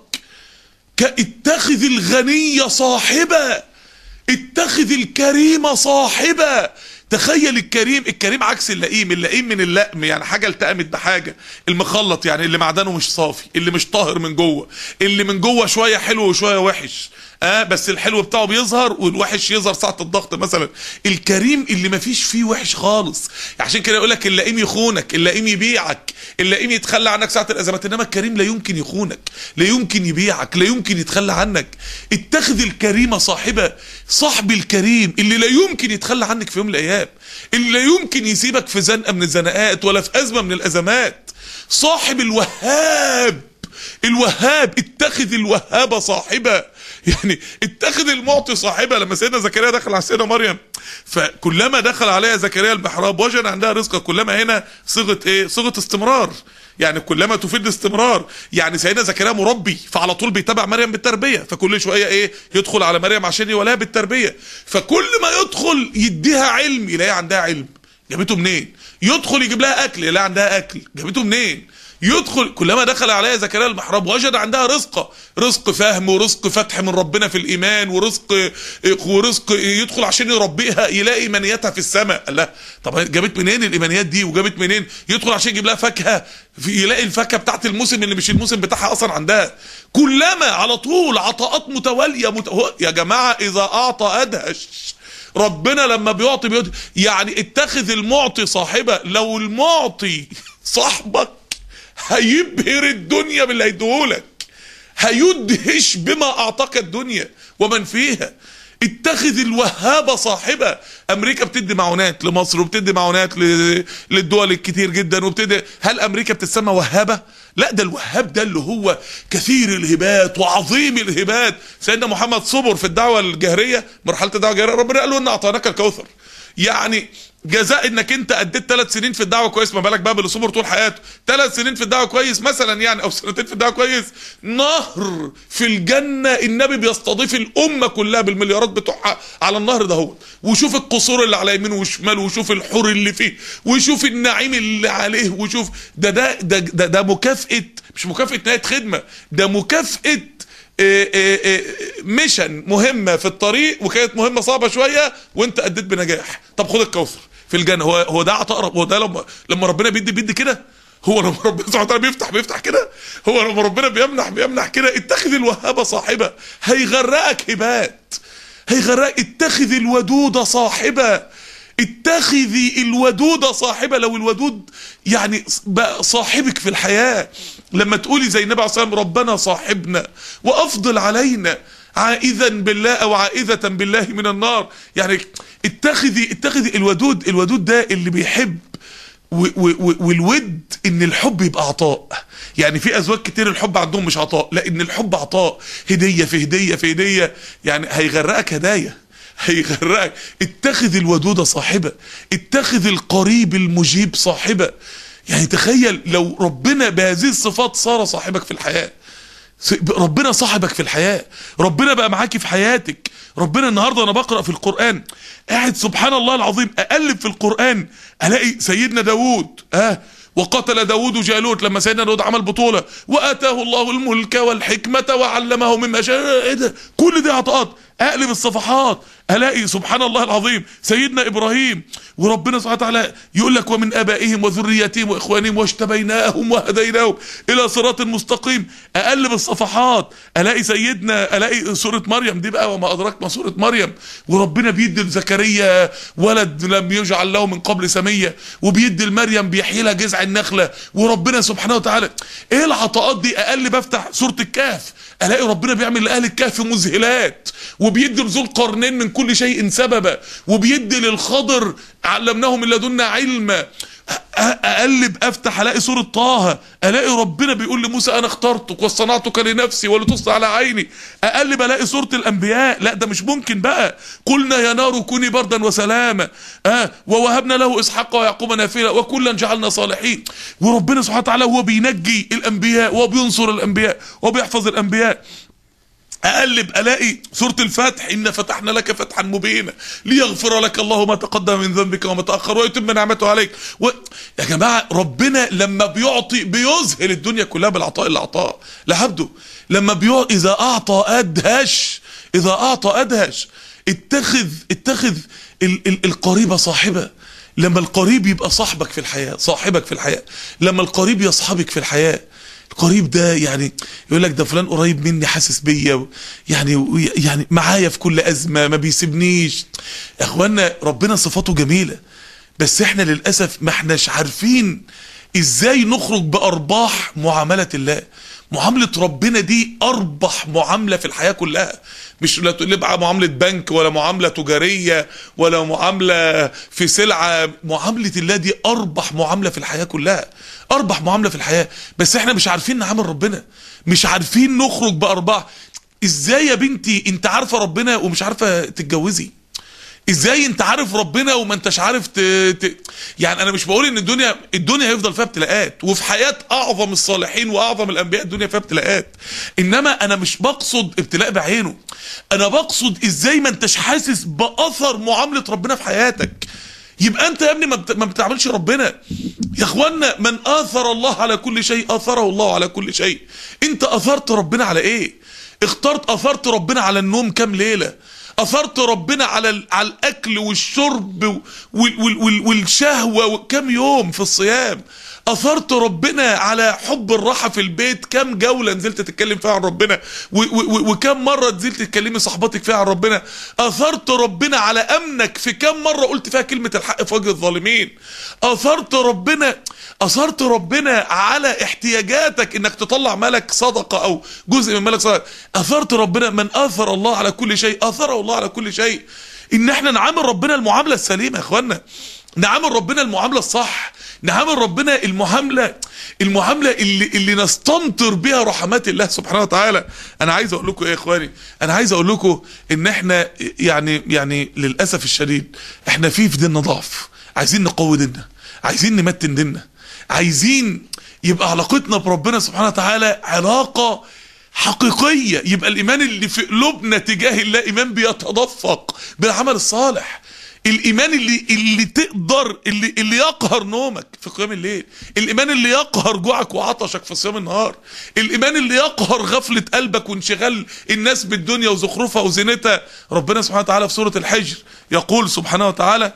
اتخذ الغني صاحبا اتخذ الكريم صاحبا تخيل الكريم الكريم عكس اللئيم اللئيم من اللئم يعني حاجه التأمت بحاجه المخلط يعني اللي معدنه مش صافي اللي مش طاهر من جوه اللي من جوه شويه حلو وشويه وحش اه بس الحلو بتاعه بيظهر والوحش يظهر ساعه الضغط مثلا الكريم اللي ما فيش فيه وحش خالص عشان كده يقول لك اللئيم يخونك اللئيم يبيعك اللئيم يتخلى عنك ساعه الازمات انما الكريم لا يمكن يخونك لا يمكن يبيعك لا يمكن يتخلى عنك اتخذ الكريم صاحبه صاحب الكريم اللي لا يمكن يتخلى عنك في يوم من الايام اللي لا يمكن يسيبك في زنقه من الزنقات ولا في ازمه من الازمات صاحب الوهاب الوهاب اتخذ الوهاب صاحبه يعني اتخذ المعطي صاحبه لما سيدنا زكريا دخل على سيدنا مريم فكلما دخل عليها زكريا المحراب وجد عندها رزقا كلما هنا صيغه ايه صيغه استمرار يعني كلما تفيد استمرار يعني سيدنا زكريا مربي فعلى طول بيتابع مريم بالتربيه فكل شويه ايه يدخل على مريم عشان يوليها بالتربيه فكل ما يدخل يديها علم يلاقي عندها علم جابته منين يدخل يجيب لها اكل يلاقي عندها اكل جابته منين يدخل كلما دخل عليها زكريا المحراب وجد عندها رزق رزق فهم ورزق فتح من ربنا في الايمان ورزق ورزق يدخل عشان يربيها يلاقي ايمانياتها في السماء الله طب جابت منين الايمانيات دي وجابت منين يدخل عشان يجيب لها فاكهه يلاقي الفاكهه بتاعت الموسم اللي مش الموسم بتاعها اصلا عندها كلما على طول عطاءات متواليه مت... يا جماعه اذا اعطى ادهش ربنا لما بيعطي بيعطي يعني اتخذ المعطي صاحبه لو المعطي صاحبك هيبهر الدنيا باللي هيديهولك هيدهش بما اعطاك الدنيا ومن فيها اتخذ الوهاب صاحبه امريكا بتدي معونات لمصر وبتدي معونات للدول الكتير جدا وبتدي هل امريكا بتسمى وهابه لا ده الوهاب ده اللي هو كثير الهبات وعظيم الهبات سيدنا محمد صبر في الدعوه الجهريه مرحله الدعوه الجهريه ربنا قال له ان اعطيناك الكوثر يعني جزاء انك انت اديت ثلاث سنين في الدعوه كويس ما بالك بقى باللي صبر طول حياته ثلاث سنين في الدعوه كويس مثلا يعني او سنتين في الدعوه كويس نهر في الجنه النبي بيستضيف الامه كلها بالمليارات بتوعها على النهر ده هو وشوف القصور اللي على يمينه وشماله وشوف الحور اللي فيه وشوف النعيم اللي عليه وشوف ده ده ده ده, ده مكافاه مش مكافاه نهايه خدمه ده مكافاه ميشن مهمة في الطريق وكانت مهمة صعبة شوية وانت اديت بنجاح طب خد الكوثر في الجنة هو هو ده عطاء هو ده لما لما ربنا بيدي بيدي كده هو لما ربنا سبحانه وتعالى بيفتح بيفتح كده هو لما ربنا بيمنح بيمنح كده اتخذ الوهابة صاحبة هيغرقك هبات هيغرقك اتخذ الودود صاحبة اتخذي الودود صاحبة لو الودود يعني بقى صاحبك في الحياة لما تقولي زي النبي عليه الصلاة والسلام ربنا صاحبنا وأفضل علينا عائذا بالله أو عائذة بالله من النار يعني اتخذي اتخذي الودود الودود ده اللي بيحب و و والود ان الحب يبقى عطاء يعني في ازواج كتير الحب عندهم مش عطاء لا ان الحب عطاء هديه في هديه في هديه يعني هيغرقك هدايا هيغرقك اتخذ الودود صاحبه اتخذ القريب المجيب صاحبه يعني تخيل لو ربنا بهذه الصفات صار صاحبك في الحياه ربنا صاحبك في الحياة ربنا بقى معاكي في حياتك ربنا النهاردة أنا بقرأ في القرآن قاعد سبحان الله العظيم أقلب في القرآن ألاقي سيدنا داود آه وقتل داود جالوت لما سيدنا داود عمل بطولة وآتاه الله الملك والحكمة وعلمه مما شاء ايه ده كل دي عطاءات اقلب الصفحات الاقي سبحان الله العظيم سيدنا ابراهيم وربنا سبحانه وتعالى يقول لك ومن ابائهم وذريتهم واخوانهم واجتبيناهم وهديناهم الى صراط مستقيم اقلب الصفحات الاقي سيدنا الاقي سوره مريم دي بقى وما ادراك ما سوره مريم وربنا بيدي لزكريا ولد لم يجعل له من قبل سميه وبيدي لمريم بيحيي لها جذع النخله وربنا سبحانه وتعالى ايه العطاءات دي اقلب افتح سوره الكهف الاقي ربنا بيعمل لاهل الكهف مذهلات وبيدي لذو القرنين من كل شيء سببا وبيدي للخضر علمناه من لدنا علما اقلب افتح الاقي سوره طه الاقي ربنا بيقول لموسى انا اخترتك واصطنعتك لنفسي ولتصنع على عيني اقلب الاقي سوره الانبياء لا ده مش ممكن بقى قلنا يا نار كوني بردا وسلاما اه ووهبنا له اسحاق ويعقوب نافله وكلا جعلنا صالحين وربنا سبحانه وتعالى هو بينجي الانبياء وبينصر الانبياء وبيحفظ الانبياء اقلب الاقي سوره الفتح ان فتحنا لك فتحا مبينا ليغفر لك الله ما تقدم من ذنبك وما تاخر ويتم نعمته عليك و... يا جماعه ربنا لما بيعطي بيذهل الدنيا كلها بالعطاء اللي اعطاه لعبده لما بيعطي اذا اعطى ادهش اذا اعطى ادهش اتخذ اتخذ ال... ال... القريبه صاحبه لما القريب يبقى صاحبك في الحياه صاحبك في الحياه لما القريب يصحبك في الحياه القريب ده يعني يقول لك ده فلان قريب مني حاسس بيا يعني يعني معايا في كل ازمه ما بيسيبنيش يا اخوانا ربنا صفاته جميله بس احنا للاسف ما احناش عارفين ازاي نخرج بارباح معامله الله معامله ربنا دي اربح معامله في الحياه كلها مش لا تبقى معامله بنك ولا معامله تجاريه ولا معامله في سلعه معامله الله دي اربح معامله في الحياه كلها اربح معامله في الحياه بس احنا مش عارفين نعامل ربنا مش عارفين نخرج بارباح ازاي يا بنتي انت عارفه ربنا ومش عارفه تتجوزي ازاي انت عارف ربنا وما انتش عارف ت... ت... يعني انا مش بقول ان الدنيا الدنيا هيفضل فيها ابتلاءات وفي حياه اعظم الصالحين واعظم الانبياء الدنيا فيها ابتلاءات انما انا مش بقصد ابتلاء بعينه انا بقصد ازاي ما انتش حاسس باثر معامله ربنا في حياتك يبقى انت يا ابني ما, بت... ما بتعملش ربنا يا اخوانا من اثر الله على كل شيء اثره الله على كل شيء انت اثرت ربنا على ايه اخترت اثرت ربنا على النوم كام ليله اثرت ربنا على على الاكل والشرب وال وال وال والشهوه كام يوم في الصيام اثرت ربنا على حب الراحه في البيت كام جوله نزلت تتكلم فيها عن ربنا وكم مره نزلت تتكلمي صاحباتك فيها عن ربنا اثرت ربنا على امنك في كام مره قلت فيها كلمه الحق في وجه الظالمين اثرت ربنا اثرت ربنا على احتياجاتك انك تطلع مالك صدقه او جزء من مالك صدقه اثرت ربنا من اثر الله على كل شيء اثره الله على كل شيء ان احنا نعامل ربنا المعامله السليمه يا اخوانا نعامل ربنا المعامله الصح نعامل ربنا المعامله المعامله اللي اللي نستمطر بها رحمات الله سبحانه وتعالى انا عايز اقول لكم ايه يا اخواني انا عايز اقول لكم ان احنا يعني يعني للاسف الشديد احنا في في ديننا ضعف عايزين نقوي ديننا عايزين نمتن ديننا عايزين يبقى علاقتنا بربنا سبحانه وتعالى علاقه حقيقيه يبقى الايمان اللي في قلوبنا تجاه الله ايمان بيتدفق بالعمل الصالح الايمان اللي اللي تقدر اللي اللي يقهر نومك في قيام الليل الايمان اللي يقهر جوعك وعطشك في صيام النهار الايمان اللي يقهر غفله قلبك وانشغال الناس بالدنيا وزخرفها وزينتها ربنا سبحانه وتعالى في سوره الحجر يقول سبحانه وتعالى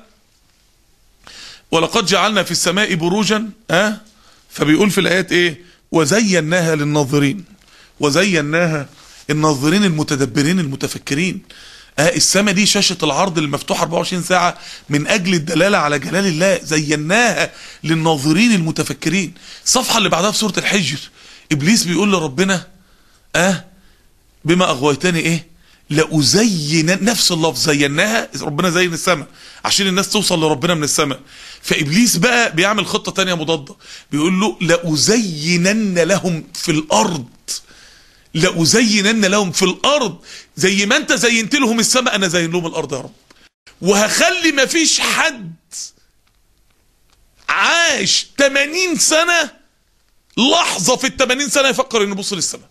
ولقد جعلنا في السماء بروجا اه فبيقول في الايات ايه وزيناها للناظرين وزيناها الناظرين المتدبرين المتفكرين آه السماء دي شاشة العرض المفتوحة 24 ساعة من أجل الدلالة على جلال الله زيناها للناظرين المتفكرين الصفحة اللي بعدها في سورة الحجر إبليس بيقول لربنا آه بما أغويتني إيه لأزين نفس اللفظ زيناها ربنا زين السماء عشان الناس توصل لربنا من السماء فإبليس بقى بيعمل خطة تانية مضادة بيقول له لأزينن لهم في الأرض لأزينن لهم في الأرض زي ما أنت زينت لهم السماء أنا زين لهم الأرض يا رب وهخلي مفيش حد عاش 80 سنة لحظة في ال 80 سنة يفكر إنه يبص للسماء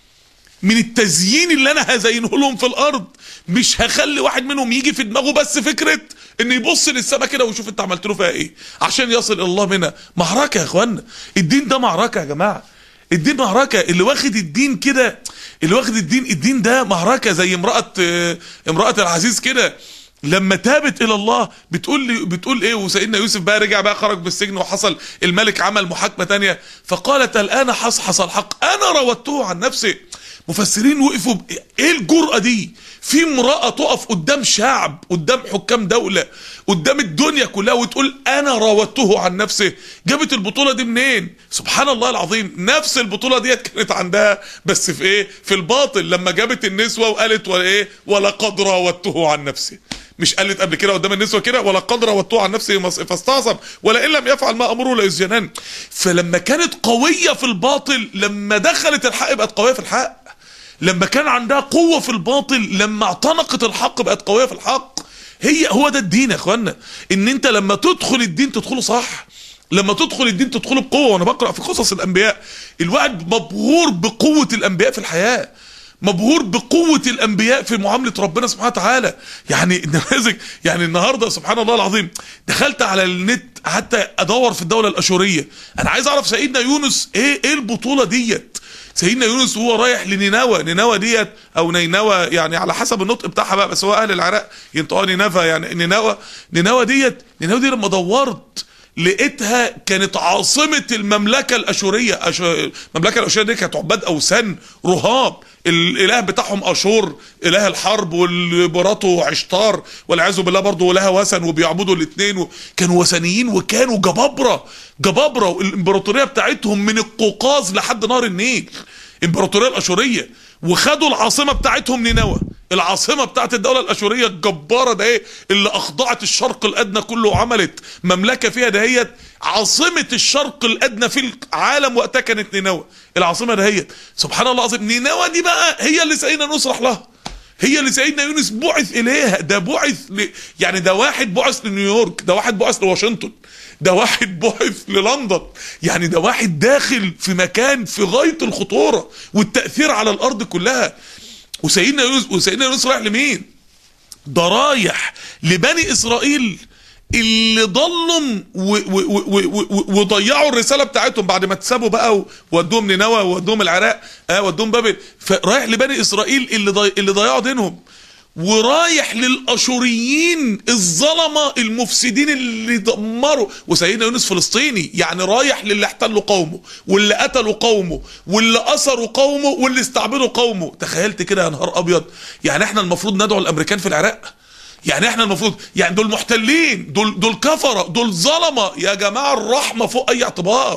من التزيين اللي انا هزينه لهم في الارض مش هخلي واحد منهم يجي في دماغه بس فكره ان يبص للسماء كده ويشوف انت عملت له فيها ايه عشان يصل الى الله منها معركه يا اخوانا الدين ده معركه يا جماعه الدين معركه اللي واخد الدين كده اللي واخد الدين الدين ده معركه زي امراه امراه العزيز كده لما تابت الى الله بتقول لي بتقول ايه وسيدنا يوسف بقى رجع بقى خرج من السجن وحصل الملك عمل محاكمه تانية فقالت الان حصحص الحق انا راودته عن نفسي مفسرين وقفوا ب... ايه الجرأة دي في امرأة تقف قدام شعب قدام حكام دولة قدام الدنيا كلها وتقول انا راودته عن نفسه جابت البطولة دي منين سبحان الله العظيم نفس البطولة ديت كانت عندها بس في ايه في الباطل لما جابت النسوة وقالت ولا ايه ولقد راودته عن نفسه مش قالت قبل كده قدام النسوه كده ولقد راودته عن نفسه فاستعصم ولئن لم يفعل ما امره ليسجنن فلما كانت قويه في الباطل لما دخلت الحق بقت قويه في الحق لما كان عندها قوة في الباطل لما اعتنقت الحق بقت قوية في الحق هي هو ده الدين يا اخوانا ان انت لما تدخل الدين تدخله صح لما تدخل الدين تدخله بقوة وانا بقرأ في قصص الانبياء الواحد مبهور بقوة الانبياء في الحياة مبهور بقوة الأنبياء في معاملة ربنا سبحانه وتعالى يعني النماذج يعني النهاردة سبحان الله العظيم دخلت على النت حتى أدور في الدولة الأشورية أنا عايز أعرف سيدنا يونس إيه إيه البطولة ديت سيدنا يونس وهو رايح لنينوى نينوى ديت او نينوى يعني على حسب النطق بتاعها بقى بس هو اهل العراق ينطقوها نينوى يعني نينوى نينوى ديت نينوى دي لما دورت لقيتها كانت عاصمة المملكة الأشورية أشو... المملكة الأشورية دي كانت عباد أوثان رهاب الإله بتاعهم أشور إله الحرب ومراته عشتار والعياذ بالله برضه ولها وثن وبيعبدوا الاثنين و... كانوا وثنيين وكانوا جبابرة جبابرة والإمبراطورية بتاعتهم من القوقاز لحد نهر النيل الإمبراطورية الأشورية وخدوا العاصمة بتاعتهم نينوى العاصمة بتاعت الدولة الأشورية الجبارة ده ايه اللي أخضعت الشرق الأدنى كله وعملت مملكة فيها دهيت عاصمة الشرق الأدنى في العالم وقتها كانت نينوى العاصمة دهيت سبحان الله العظيم نينوى دي بقى هي اللي سيدنا نصرح لها هي اللي سيدنا يونس بعث إليها ده بعث ل... يعني ده واحد بعث لنيويورك ده واحد بعث لواشنطن ده واحد بعث للندن يعني ده واحد داخل في مكان في غاية الخطورة والتأثير على الأرض كلها وسيدنا يونس وسيدنا يونس رايح لمين؟ ده رايح لبني اسرائيل اللي ضلهم وضيعوا الرساله بتاعتهم بعد ما اتسابوا بقى وودوهم نينوى وودوهم العراق اه ودوهم بابل فرايح لبني اسرائيل اللي ضي... اللي ضيعوا دينهم ورايح للاشوريين الظلمه المفسدين اللي دمروا وسيدنا يونس فلسطيني يعني رايح للي احتلوا قومه واللي قتلوا قومه واللي اسروا قومه واللي استعبدوا قومه تخيلت كده يا نهار ابيض يعني احنا المفروض ندعو الامريكان في العراق يعني احنا المفروض يعني دول محتلين دول دول كفره دول ظلمه يا جماعه الرحمه فوق اي اعتبار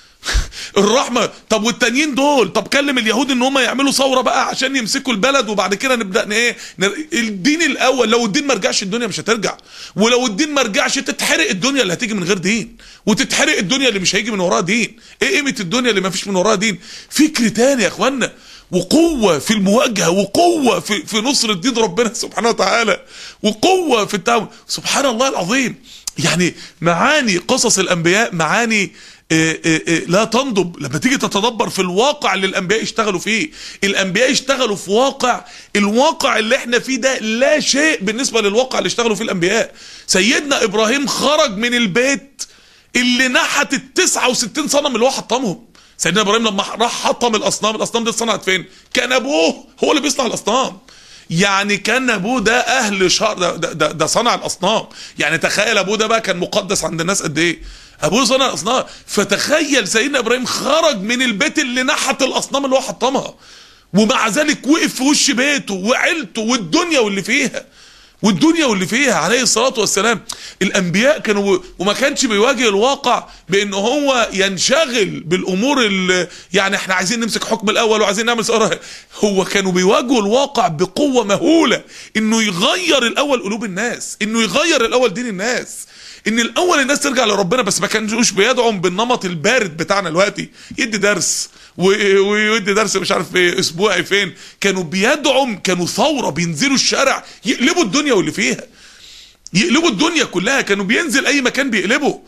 الرحمه طب والتانيين دول طب كلم اليهود ان هم يعملوا ثوره بقى عشان يمسكوا البلد وبعد كده نبدا ايه الدين الاول لو الدين ما رجعش الدنيا مش هترجع ولو الدين ما رجعش تتحرق الدنيا اللي هتيجي من غير دين وتتحرق الدنيا اللي مش هيجي من وراها دين ايه قيمه الدنيا اللي ما فيش من وراها دين فكر تاني يا اخوانا وقوة في المواجهة وقوة في, في نصر الدين ربنا سبحانه وتعالى وقوة في التعامل سبحان الله العظيم يعني معاني قصص الأنبياء معاني إيه إيه إيه لا تنضب لما تيجي تتدبر في الواقع اللي الانبياء اشتغلوا فيه الانبياء اشتغلوا في واقع الواقع اللي احنا فيه ده لا شيء بالنسبه للواقع اللي اشتغلوا فيه الانبياء سيدنا ابراهيم خرج من البيت اللي نحت ال 69 صنم اللي هو حطمهم سيدنا ابراهيم لما راح حطم الاصنام الاصنام دي اتصنعت فين كان ابوه هو اللي بيصنع الاصنام يعني كان ابوه ده اهل شهر ده, ده, ده صنع الاصنام يعني تخيل ابوه ده بقى كان مقدس عند الناس قد ايه ابوه صنع الاصنام فتخيل سيدنا ابراهيم خرج من البيت اللي نحت الاصنام اللي هو حطمها ومع ذلك وقف في وش بيته وعيلته والدنيا واللي فيها والدنيا واللي فيها عليه الصلاة والسلام الأنبياء كانوا وما كانش بيواجه الواقع بأن هو ينشغل بالأمور اللي يعني احنا عايزين نمسك حكم الأول وعايزين نعمل سؤال هو كانوا بيواجهوا الواقع بقوة مهولة انه يغير الأول قلوب الناس انه يغير الأول دين الناس ان الاول الناس ترجع لربنا بس ما كانوش بيدعم بالنمط البارد بتاعنا دلوقتي يدي درس ويدي درس مش عارف في اسبوعي فين كانوا بيدعم كانوا ثوره بينزلوا الشارع يقلبوا الدنيا واللي فيها يقلبوا الدنيا كلها كانوا بينزل اي مكان بيقلبوا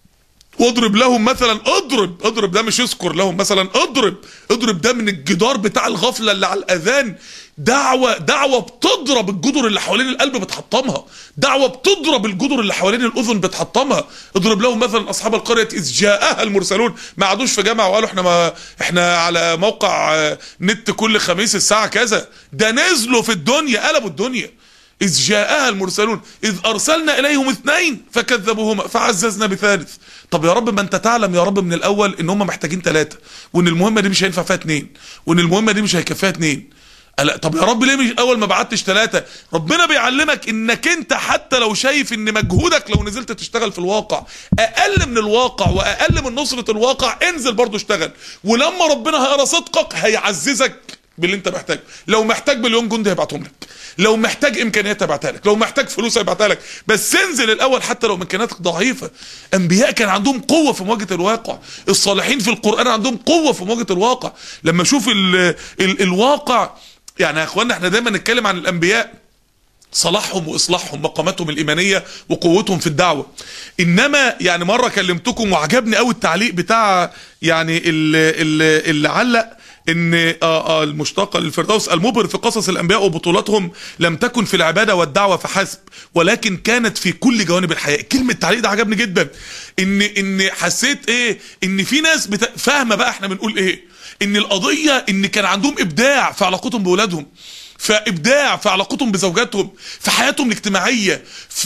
واضرب لهم مثلا اضرب اضرب ده مش اذكر لهم مثلا اضرب اضرب ده من الجدار بتاع الغفله اللي على الاذان دعوة دعوة بتضرب الجدر اللي حوالين القلب بتحطمها دعوة بتضرب الجدر اللي حوالين الأذن بتحطمها اضرب لهم مثلا أصحاب القرية إذ جاءها المرسلون ما عادوش في جامعة وقالوا احنا ما احنا على موقع نت كل خميس الساعة كذا ده نزلوا في الدنيا قلبوا الدنيا إذ جاءها المرسلون إذ أرسلنا إليهم اثنين فكذبوهما فعززنا بثالث طب يا رب ما أنت تعلم يا رب من الأول إن هم محتاجين ثلاثة وإن المهمة دي مش هينفع فيها اثنين وإن المهمة دي مش هيكفيها اثنين لا طب يا رب ليه مش اول ما بعتش ثلاثة ربنا بيعلمك انك انت حتى لو شايف ان مجهودك لو نزلت تشتغل في الواقع اقل من الواقع واقل من نصرة الواقع انزل برضو اشتغل ولما ربنا هيرى صدقك هيعززك باللي انت محتاجه لو محتاج مليون جندي هيبعتهم لك لو محتاج امكانيات هيبعتها لك لو محتاج فلوس هيبعتها لك بس انزل الاول حتى لو امكانياتك ضعيفه انبياء كان عندهم قوه في مواجهه الواقع الصالحين في القران عندهم قوه في مواجهه الواقع لما اشوف ال ال الواقع يعني يا اخوانا احنا دايما نتكلم عن الانبياء صلاحهم واصلاحهم مقاماتهم الايمانيه وقوتهم في الدعوه انما يعني مره كلمتكم وعجبني قوي التعليق بتاع يعني اللي, اللي, اللي علق ان آه آه المشتقه للفردوس المبهر في قصص الانبياء وبطولاتهم لم تكن في العباده والدعوه فحسب ولكن كانت في كل جوانب الحياه كلمه التعليق ده عجبني جدا ان ان حسيت ايه ان في ناس بت... فاهمه بقى احنا بنقول ايه ان القضيه ان كان عندهم ابداع في علاقتهم باولادهم فابداع في علاقتهم بزوجاتهم في حياتهم الاجتماعيه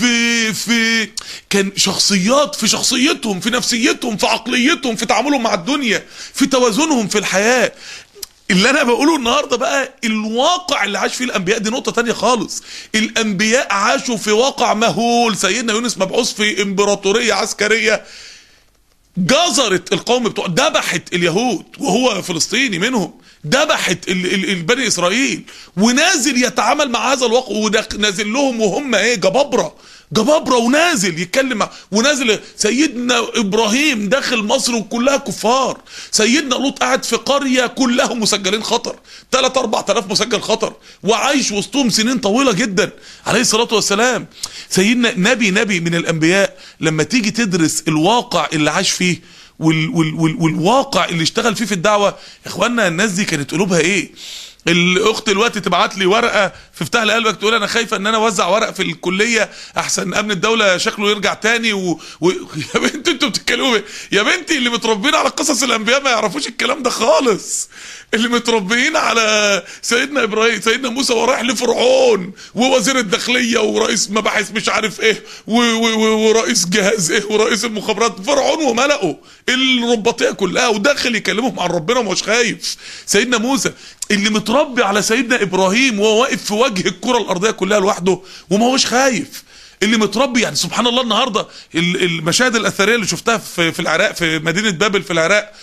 في في كان شخصيات في شخصيتهم في نفسيتهم في عقليتهم في تعاملهم مع الدنيا في توازنهم في الحياه اللي انا بقوله النهارده بقى الواقع اللي عاش فيه الانبياء دي نقطه تانية خالص الانبياء عاشوا في واقع مهول سيدنا يونس مبعوث في امبراطوريه عسكريه جزرت القوم بتوع ذبحت اليهود وهو فلسطيني منهم ذبحت البني اسرائيل ونازل يتعامل مع هذا الواقع ونازل لهم وهم ايه جبابره جبابره ونازل يتكلم مع ونازل سيدنا ابراهيم داخل مصر وكلها كفار سيدنا لوط قاعد في قريه كلها مسجلين خطر 3 4000 مسجل خطر وعايش وسطهم سنين طويله جدا عليه الصلاه والسلام سيدنا نبي نبي من الانبياء لما تيجي تدرس الواقع اللي عاش فيه وال وال وال والواقع اللي اشتغل فيه في الدعوه يا اخوانا الناس دي كانت قلوبها ايه الاخت دلوقتي تبعت لي ورقه في افتح لي قلبك تقول انا خايفه ان انا اوزع ورق في الكليه احسن امن الدوله شكله يرجع تاني و... و... يا بنتي انتوا بتتكلموا يا بنتي اللي متربيين على قصص الانبياء ما يعرفوش الكلام ده خالص اللي متربيين على سيدنا ابراهيم سيدنا موسى ورايح لفرعون ووزير الداخليه ورئيس مباحث مش عارف ايه و... و... ورئيس جهاز ايه ورئيس المخابرات فرعون وملأه الرباطيه كلها وداخل يكلمهم عن ربنا ومش خايف سيدنا موسى اللي متربي على سيدنا ابراهيم وهو واقف في وجه الكره الارضيه كلها لوحده وما هوش خايف اللي متربي يعني سبحان الله النهارده المشاهد الاثريه اللي شفتها في في العراق في مدينه بابل في العراق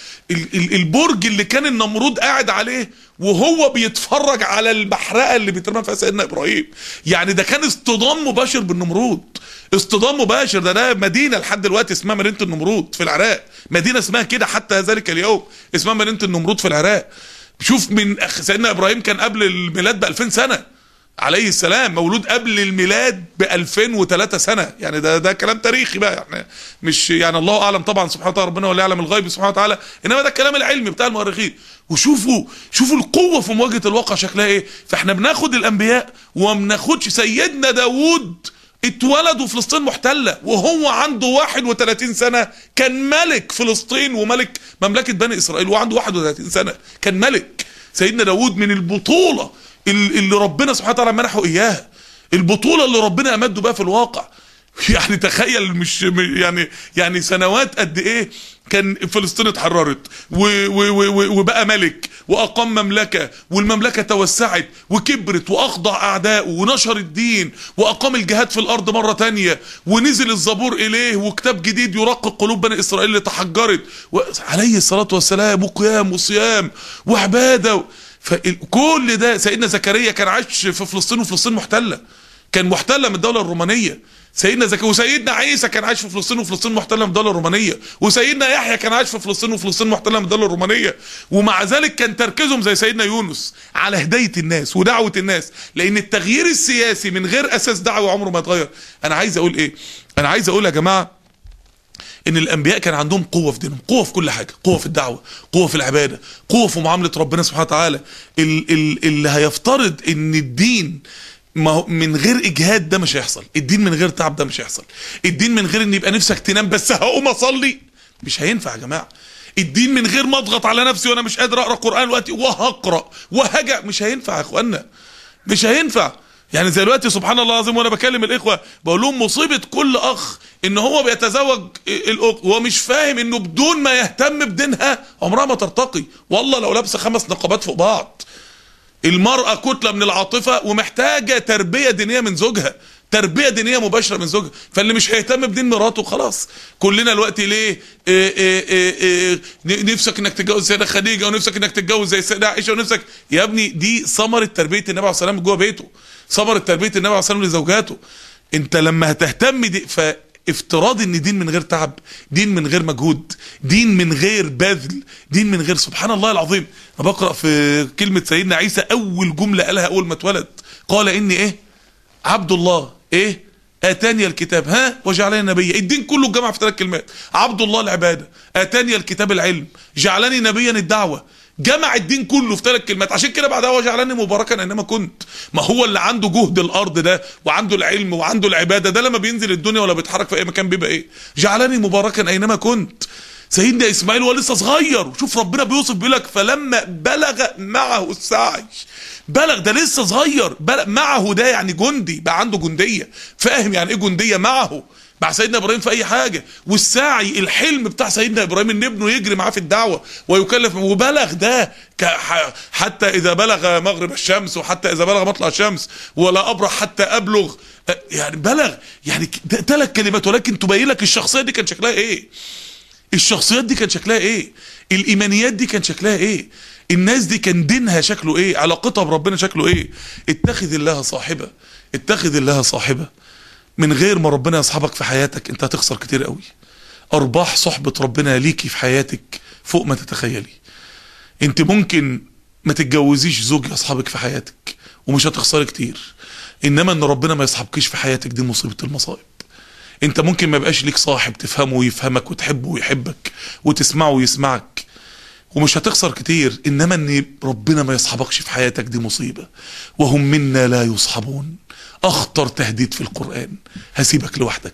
البرج اللي كان النمرود قاعد عليه وهو بيتفرج على المحرقه اللي بيترمى فيها سيدنا ابراهيم يعني ده كان اصطدام مباشر بالنمرود اصطدام مباشر ده ده مدينه لحد دلوقتي اسمها مدينه النمرود في العراق مدينه اسمها كده حتى ذلك اليوم اسمها مدينه النمرود في العراق شوف من سيدنا ابراهيم كان قبل الميلاد ب 2000 سنه عليه السلام مولود قبل الميلاد ب 2003 سنه يعني ده ده كلام تاريخي بقى يعني مش يعني الله اعلم طبعا سبحانه وتعالى ربنا ولا يعلم الغيب سبحانه وتعالى انما ده الكلام العلمي بتاع المؤرخين وشوفوا شوفوا القوه في مواجهه الواقع شكلها ايه فاحنا بناخد الانبياء وما بناخدش سيدنا داوود اتولد وفلسطين محتلة وهو عنده 31 سنة كان ملك فلسطين وملك مملكة بني إسرائيل وعنده 31 سنة كان ملك سيدنا داود من البطولة اللي ربنا سبحانه وتعالى منحه إياها البطولة اللي ربنا أمده بها في الواقع يعني تخيل مش يعني يعني سنوات قد ايه كان فلسطين اتحررت و- و- و- وبقى ملك واقام مملكه والمملكه توسعت وكبرت واخضع اعدائه ونشر الدين واقام الجهاد في الارض مره تانية ونزل الزبور اليه وكتاب جديد يرقق قلوب بني اسرائيل اللي تحجرت و- عليه الصلاه والسلام وقيام وصيام وعباده فكل ده سيدنا زكريا كان عايش في فلسطين وفلسطين محتله كان محتله من الدوله الرومانيه سيدنا زكي وسيدنا عيسى كان عايش في فلسطين وفلسطين محتله من الدوله الرومانيه وسيدنا يحيى كان عايش في فلسطين وفلسطين محتله من الدوله الرومانيه ومع ذلك كان تركيزهم زي سيدنا يونس على هدايه الناس ودعوه الناس لان التغيير السياسي من غير اساس دعوه عمره ما يتغير انا عايز اقول ايه انا عايز اقول يا جماعه ان الانبياء كان عندهم قوه في دينهم قوه في كل حاجه قوه في الدعوه قوه في العباده قوه في معامله ربنا سبحانه وتعالى ال- ال- اللي هيفترض ان الدين ما هو من غير اجهاد ده مش هيحصل الدين من غير تعب ده مش هيحصل الدين من غير ان يبقى نفسك تنام بس هقوم اصلي مش هينفع يا جماعه الدين من غير ما اضغط على نفسي وانا مش قادر اقرا قران دلوقتي وهقرا وهجع مش هينفع يا اخوانا مش هينفع يعني زي دلوقتي سبحان الله العظيم وانا بكلم الاخوه بقول لهم مصيبه كل اخ ان هو بيتزوج الاخت وهو مش فاهم انه بدون ما يهتم بدينها عمرها ما ترتقي والله لو لابسه خمس نقابات فوق بعض المرأة كتلة من العاطفة ومحتاجة تربية دينية من زوجها تربية دينية مباشرة من زوجها فاللي مش هيهتم بدين مراته خلاص كلنا الوقت ليه إيه إيه إيه إيه نفسك انك تتجوز سيدة خديجة ونفسك انك تتجوز زي سيدة عائشة ونفسك يا ابني دي ثمرة تربية النبي عليه الصلاة والسلام جوه بيته ثمرة تربية النبي عليه الصلاة والسلام لزوجاته انت لما هتهتم دي ف افتراض ان دين من غير تعب دين من غير مجهود دين من غير بذل دين من غير سبحان الله العظيم انا بقرا في كلمه سيدنا عيسى اول جمله قالها اول ما اتولد قال اني ايه عبد الله ايه اتاني الكتاب ها وجعلني نبيا الدين كله اتجمع في ثلاث كلمات عبد الله العباده اتاني الكتاب العلم جعلني نبيا الدعوه جمع الدين كله في ثلاث كلمات عشان كده بعدها وجعلني مباركا اينما كنت ما هو اللي عنده جهد الارض ده وعنده العلم وعنده العباده ده لما بينزل الدنيا ولا بيتحرك في اي مكان بيبقى ايه جعلني مباركا اينما كنت سيدنا اسماعيل وهو لسه صغير وشوف ربنا بيوصف بيقول لك فلما بلغ معه السعي بلغ ده لسه صغير بلغ معه ده يعني جندي بقى عنده جنديه فاهم يعني ايه جنديه معه مع سيدنا ابراهيم في اي حاجه والسعي الحلم بتاع سيدنا ابراهيم ان ابنه يجري معاه في الدعوه ويكلف وبلغ ده حتى اذا بلغ مغرب الشمس وحتى اذا بلغ مطلع الشمس ولا ابرح حتى ابلغ يعني بلغ يعني ثلاث كلمات ولكن تبين لك الشخصيه دي كان شكلها ايه الشخصيات دي كان شكلها ايه الايمانيات دي كان شكلها ايه الناس دي كان دينها شكله ايه علاقتها بربنا شكله ايه اتخذ الله صاحبه اتخذ الله صاحبه من غير ما ربنا يصحبك في حياتك انت هتخسر كتير قوي ارباح صحبة ربنا ليكي في حياتك فوق ما تتخيلي انت ممكن ما تتجوزيش زوج يصحبك في حياتك ومش هتخسري كتير انما ان ربنا ما يصحبكيش في حياتك دي مصيبة المصائب انت ممكن ما يبقاش ليك صاحب تفهمه ويفهمك وتحبه ويحبك وتسمعه ويسمعك ومش هتخسر كتير انما ان ربنا ما يصحبكش في حياتك دي مصيبة وهم منا لا يصحبون اخطر تهديد في القرآن هسيبك لوحدك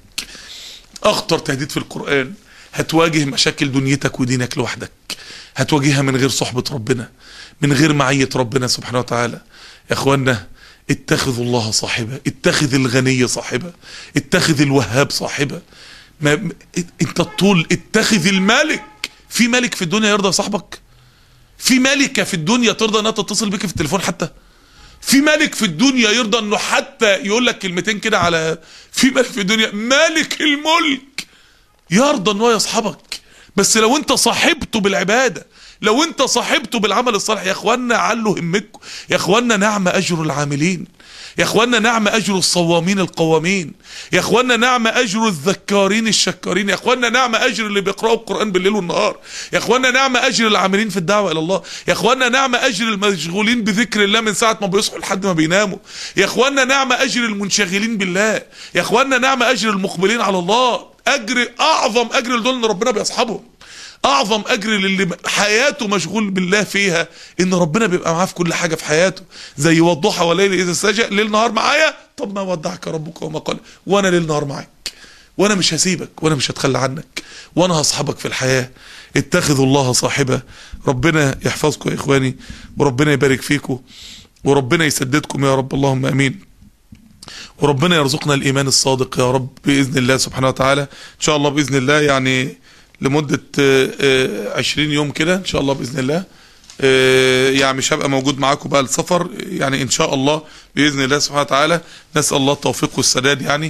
اخطر تهديد في القرآن هتواجه مشاكل دنيتك ودينك لوحدك هتواجهها من غير صحبة ربنا من غير معية ربنا سبحانه وتعالى يا اخوانا اتخذوا الله صاحبة اتخذ الغني صاحبة اتخذ الوهاب صاحبة ما انت الطول اتخذ الملك في ملك في الدنيا يرضى صاحبك في ملكة في الدنيا ترضى انها تتصل بك في التليفون حتى في ملك في الدنيا يرضى انه حتى يقول لك كلمتين كده على في ملك في الدنيا مالك الملك يرضى ان هو يصحبك بس لو انت صاحبته بالعباده لو انت صاحبته بالعمل الصالح يا اخوانا علوا همتكم يا اخوانا نعم اجر العاملين يا اخوانا نعم اجر الصوامين القوامين يا اخوانا نعم اجر الذكارين الشكارين يا اخوانا نعم اجر اللي بيقراوا القران بالليل والنهار يا اخوانا نعم اجر العاملين في الدعوه الى الله يا اخوانا نعم اجر المشغولين بذكر الله من ساعه ما بيصحوا لحد ما بيناموا يا اخوانا نعم اجر المنشغلين بالله يا اخوانا نعم اجر المقبلين على الله اجر اعظم اجر لدول ان ربنا بيصحبهم اعظم اجر للي حياته مشغول بالله فيها ان ربنا بيبقى معاه في كل حاجه في حياته زي والضحى والليل اذا سجى ليل نهار معايا طب ما ودعك ربك وما قال وانا ليل نهار معاك وانا مش هسيبك وانا مش هتخلى عنك وانا هصحبك في الحياه اتخذوا الله صاحبه ربنا يحفظكم يا اخواني وربنا يبارك فيكم وربنا يسددكم يا رب اللهم امين وربنا يرزقنا الايمان الصادق يا رب باذن الله سبحانه وتعالى ان شاء الله باذن الله يعني لمده آه، آه، 20 يوم كده ان شاء الله باذن الله آه، يعني مش هبقى موجود معاكم بقى السفر يعني ان شاء الله باذن الله سبحانه وتعالى نسال الله التوفيق والسداد يعني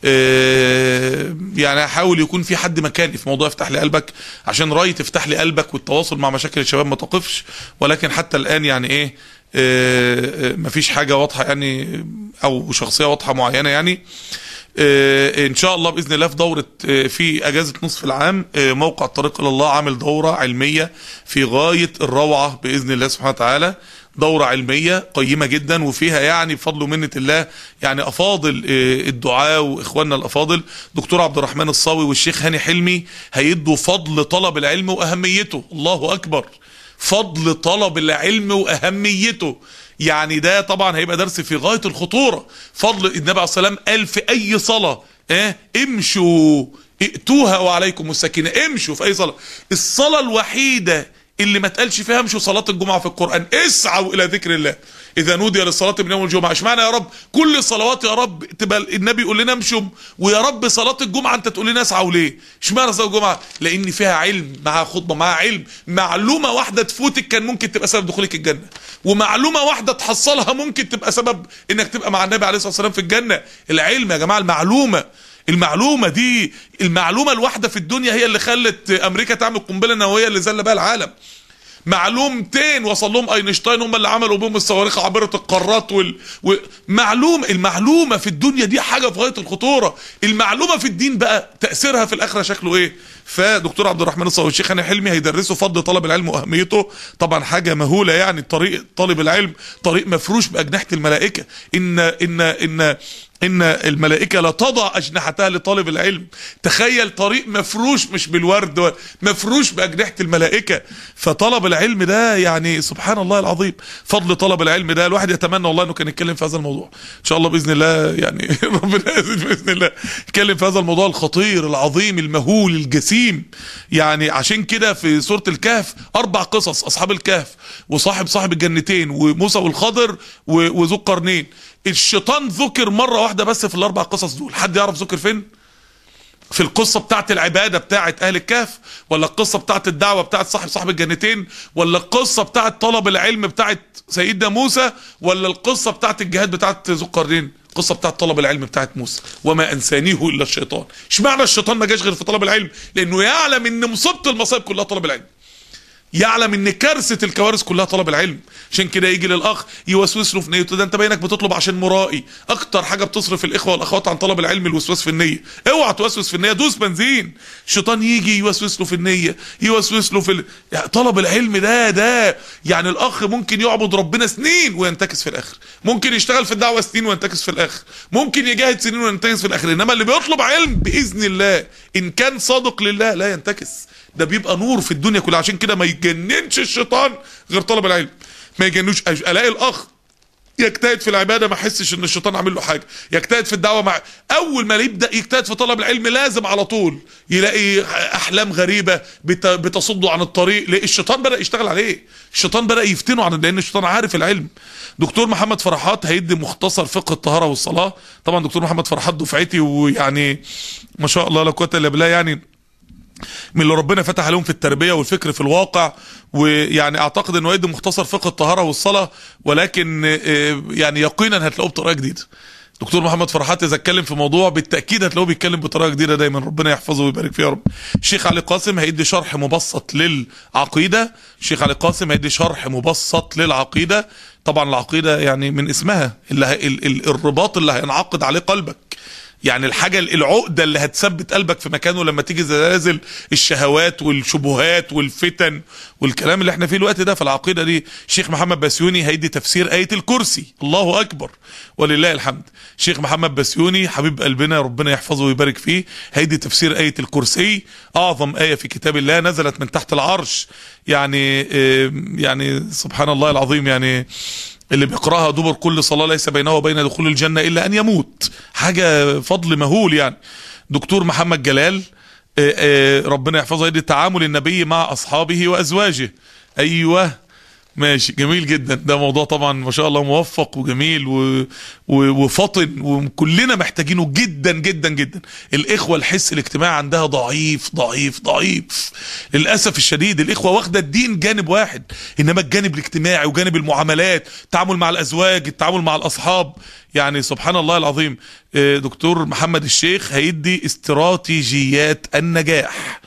آه، يعني هحاول يكون في حد مكاني في موضوع افتح لي قلبك عشان راي تفتح لي قلبك والتواصل مع مشاكل الشباب ما توقفش ولكن حتى الان يعني ايه آه، آه، مفيش حاجه واضحه يعني او شخصيه واضحه معينه يعني آه، ان شاء الله باذن الله في دوره آه، في اجازه نصف العام آه، موقع الطريق الى الله عامل دوره علميه في غايه الروعه باذن الله سبحانه وتعالى دورة علمية قيمة جدا وفيها يعني بفضل ومنة الله يعني أفاضل آه، الدعاء وإخواننا الأفاضل دكتور عبد الرحمن الصاوي والشيخ هاني حلمي هيدوا فضل طلب العلم وأهميته الله أكبر فضل طلب العلم وأهميته يعني ده طبعا هيبقى درس في غاية الخطورة فضل النبي عليه الصلاة والسلام قال في أي صلاة اه امشوا ائتوها وعليكم السكينة امشوا في أي صلاة الصلاة الوحيدة اللي ما تقالش فيها امشوا صلاة الجمعة في القرآن اسعوا إلى ذكر الله إذا نودي للصلاة من يوم الجمعة اشمعنى يا رب كل الصلوات يا رب تبقى النبي يقول لنا امشوا ويا رب صلاة الجمعة أنت تقول لنا اسعوا ليه اشمعنى صلاة الجمعة لأن فيها علم معها خطبة معها علم معلومة واحدة تفوتك كان ممكن تبقى سبب دخولك الجنة ومعلومة واحدة تحصلها ممكن تبقى سبب إنك تبقى مع النبي عليه الصلاة والسلام في الجنة العلم يا جماعة المعلومة المعلومة دي المعلومة الواحدة في الدنيا هي اللي خلت أمريكا تعمل قنبلة نووية اللي زل بها العالم معلومتين وصل لهم اينشتاين هم اللي عملوا بهم الصواريخ عابره القارات وال... و... معلوم المعلومه في الدنيا دي حاجه في غايه الخطوره المعلومه في الدين بقى تاثيرها في الاخره شكله ايه فدكتور عبد الرحمن الصاوي والشيخ هاني حلمي هيدرسوا فضل طلب العلم واهميته طبعا حاجه مهوله يعني طريق طالب العلم طريق مفروش باجنحه الملائكه ان ان ان ان الملائكه لا تضع اجنحتها لطالب العلم تخيل طريق مفروش مش بالورد مفروش باجنحه الملائكه فطلب العلم ده يعني سبحان الله العظيم فضل طلب العلم ده الواحد يتمنى والله انه كان يتكلم في هذا الموضوع ان شاء الله باذن الله يعني ربنا يزيد باذن الله يتكلم في هذا الموضوع الخطير العظيم المهول الجسيم يعني عشان كده في سوره الكهف اربع قصص اصحاب الكهف وصاحب صاحب الجنتين وموسى والخضر وذو القرنين الشيطان ذكر مرة واحدة بس في الأربع قصص دول حد يعرف ذكر فين؟ في القصة بتاعت العبادة بتاعت أهل الكهف ولا القصة بتاعت الدعوة بتاعت صاحب صاحب الجنتين ولا القصة بتاعت طلب العلم بتاعت سيدنا موسى ولا القصة بتاعت الجهاد بتاعت ذو القرنين القصة بتاعت طلب العلم بتاعت موسى وما أنسانيه إلا الشيطان اشمعنى الشيطان ما جاش غير في طلب العلم لأنه يعلم إن مصيبة المصائب كلها طلب العلم يعلم ان كارثه الكوارث كلها طلب العلم عشان كده يجي للاخ يوسوس له في نيته ده انت باينك بتطلب عشان مرائي اكتر حاجه بتصرف الاخوه والاخوات عن طلب العلم الوسواس في النيه اوعى توسوس في النيه دوس بنزين الشيطان يجي يوسوس له في النيه يوسوس له في ال... يعني طلب العلم ده ده يعني الاخ ممكن يعبد ربنا سنين وينتكس في الاخر ممكن يشتغل في الدعوه سنين وينتكس في الاخر ممكن يجاهد سنين وينتكس في الاخر انما اللي بيطلب علم باذن الله ان كان صادق لله لا ينتكس ده بيبقى نور في الدنيا كلها عشان كده ما يجننش الشيطان غير طلب العلم ما يجنوش الاقي الاخ يجتهد في العباده ما يحسش ان الشيطان عامل له حاجه يجتهد في الدعوه مع اول ما يبدا يجتهد في طلب العلم لازم على طول يلاقي احلام غريبه بت... بتصده عن الطريق ليه الشيطان بدا يشتغل عليه الشيطان بدا يفتنه عن لان الشيطان عارف العلم دكتور محمد فرحات هيدي مختصر فقه الطهاره والصلاه طبعا دكتور محمد فرحات دفعتي ويعني ما شاء الله لا قوه الا بالله يعني من اللي ربنا فتح عليهم في التربيه والفكر في الواقع ويعني اعتقد انه يدي مختصر فقه الطهاره والصلاه ولكن يعني يقينا هتلاقوه بطريقه جديده دكتور محمد فرحات اذا اتكلم في موضوع بالتاكيد هتلاقوه بيتكلم بطريقه جديده دايما ربنا يحفظه ويبارك فيه يا رب الشيخ علي قاسم هيدي شرح مبسط للعقيده الشيخ علي قاسم هيدي شرح مبسط للعقيده طبعا العقيده يعني من اسمها اللي ه... ال... ال... الرباط اللي هينعقد عليه قلبك يعني الحاجة العقدة اللي هتثبت قلبك في مكانه لما تيجي زلازل الشهوات والشبهات والفتن والكلام اللي احنا فيه الوقت ده في العقيدة دي شيخ محمد بسيوني هيدي تفسير آية الكرسي الله أكبر ولله الحمد شيخ محمد بسيوني حبيب قلبنا ربنا يحفظه ويبارك فيه هيدي تفسير آية الكرسي أعظم آية في كتاب الله نزلت من تحت العرش يعني يعني سبحان الله العظيم يعني اللي بيقراها دبر كل صلاه ليس بينه وبين دخول الجنه الا ان يموت حاجه فضل مهول يعني دكتور محمد جلال ربنا يحفظه يدي تعامل النبي مع اصحابه وازواجه ايوه ماشي جميل جدا ده موضوع طبعا ما شاء الله موفق وجميل و... و... وفطن وكلنا محتاجينه جدا جدا جدا الاخوه الحس الاجتماعي عندها ضعيف ضعيف ضعيف للاسف الشديد الاخوه واخده الدين جانب واحد انما الجانب الاجتماعي وجانب المعاملات التعامل مع الازواج التعامل مع الاصحاب يعني سبحان الله العظيم آه، دكتور محمد الشيخ هيدي استراتيجيات النجاح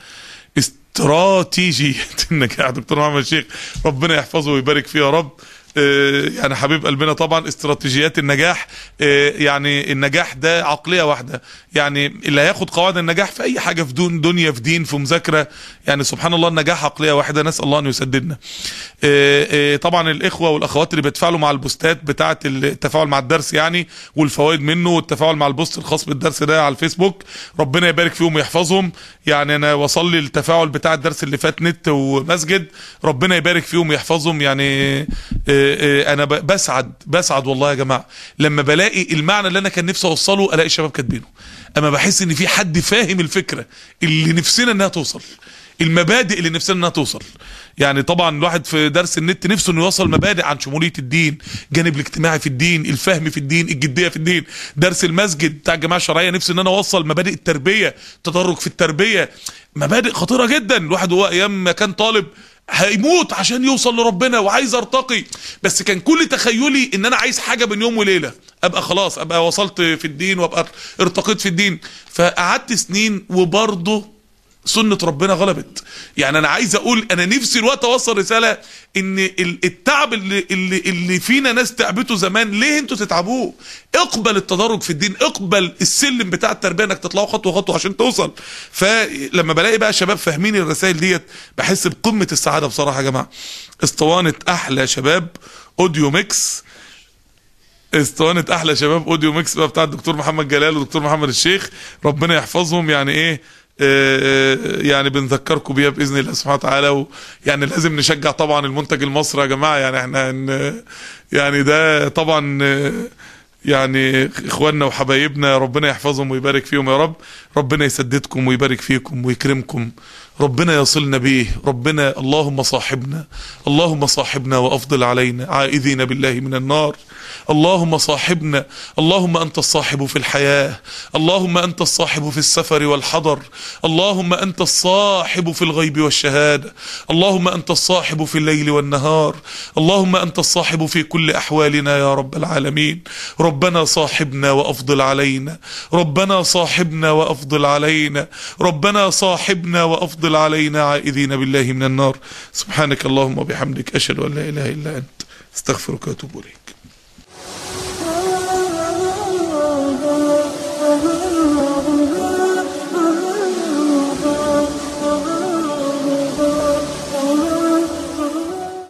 استراتيجية النجاح دكتور محمد الشيخ ربنا يحفظه ويبارك فيه يا رب آه، يعني حبيب قلبنا طبعا استراتيجيات النجاح آه، يعني النجاح ده عقلية واحدة يعني اللي هياخد قواعد النجاح في اي حاجة في دون دنيا في دين في مذاكرة يعني سبحان الله النجاح عقلية واحدة نسأل الله ان يسددنا آه، آه، طبعا الاخوة والاخوات اللي بيتفاعلوا مع البوستات بتاعة التفاعل مع الدرس يعني والفوائد منه والتفاعل مع البوست الخاص بالدرس ده على الفيسبوك ربنا يبارك فيهم ويحفظهم يعني انا وصل لي التفاعل بتاع الدرس اللي فات نت ومسجد ربنا يبارك فيهم ويحفظهم يعني آه، آه، انا ب- بسعد بسعد والله يا جماعه لما بلاقي المعنى اللي انا كان نفسي اوصله الاقي الشباب كاتبينه اما بحس ان في حد فاهم الفكره اللي نفسنا انها توصل المبادئ اللي نفسنا انها توصل يعني طبعا الواحد في درس النت نفسه انه يوصل مبادئ عن شموليه الدين جانب الاجتماعي في الدين الفهم في الدين الجديه في الدين درس المسجد بتاع الجماعه الشرعيه نفسي ان انا اوصل مبادئ التربيه تدرج في التربيه مبادئ خطيره جدا الواحد هو ايام ما كان طالب هيموت عشان يوصل لربنا وعايز ارتقي بس كان كل تخيلي ان انا عايز حاجه بين يوم وليله ابقى خلاص ابقى وصلت في الدين وابقى ارتقيت في الدين فقعدت سنين وبرضه سنة ربنا غلبت يعني انا عايز اقول انا نفسي الوقت اوصل رسالة ان ال- التعب اللي, اللي, اللي فينا ناس تعبته زمان ليه انتوا تتعبوه اقبل التدرج في الدين اقبل السلم بتاع التربية انك تطلعوا خطوة خطوة عشان توصل فلما بلاقي بقى شباب فاهمين الرسائل ديت بحس بقمة السعادة بصراحة يا جماعة اسطوانة احلى شباب اوديو ميكس اسطوانة احلى شباب اوديو ميكس بقى بتاع الدكتور محمد جلال والدكتور محمد الشيخ ربنا يحفظهم يعني ايه آه، يعني بنذكركم بيها باذن الله سبحانه وتعالى ويعني لازم نشجع طبعا المنتج المصري يا جماعه يعني احنا هن- يعني ده طبعا آه، يعني اخواننا وحبايبنا ربنا يحفظهم ويبارك فيهم يا رب ربنا يسددكم ويبارك فيكم ويكرمكم ربنا يصلنا بيه ربنا اللهم صاحبنا اللهم صاحبنا وافضل علينا عائذين بالله من النار اللهم صاحبنا اللهم انت الصاحب في الحياه اللهم انت الصاحب في السفر والحضر اللهم انت الصاحب في الغيب والشهاده اللهم انت الصاحب في الليل والنهار اللهم انت الصاحب في كل احوالنا يا رب العالمين ربنا صاحبنا وافضل علينا ربنا صاحبنا وافضل علينا ربنا صاحبنا وافضل علينا عائذين بالله من النار سبحانك اللهم وبحمدك اشهد ان لا اله الا انت استغفرك واتوب اليك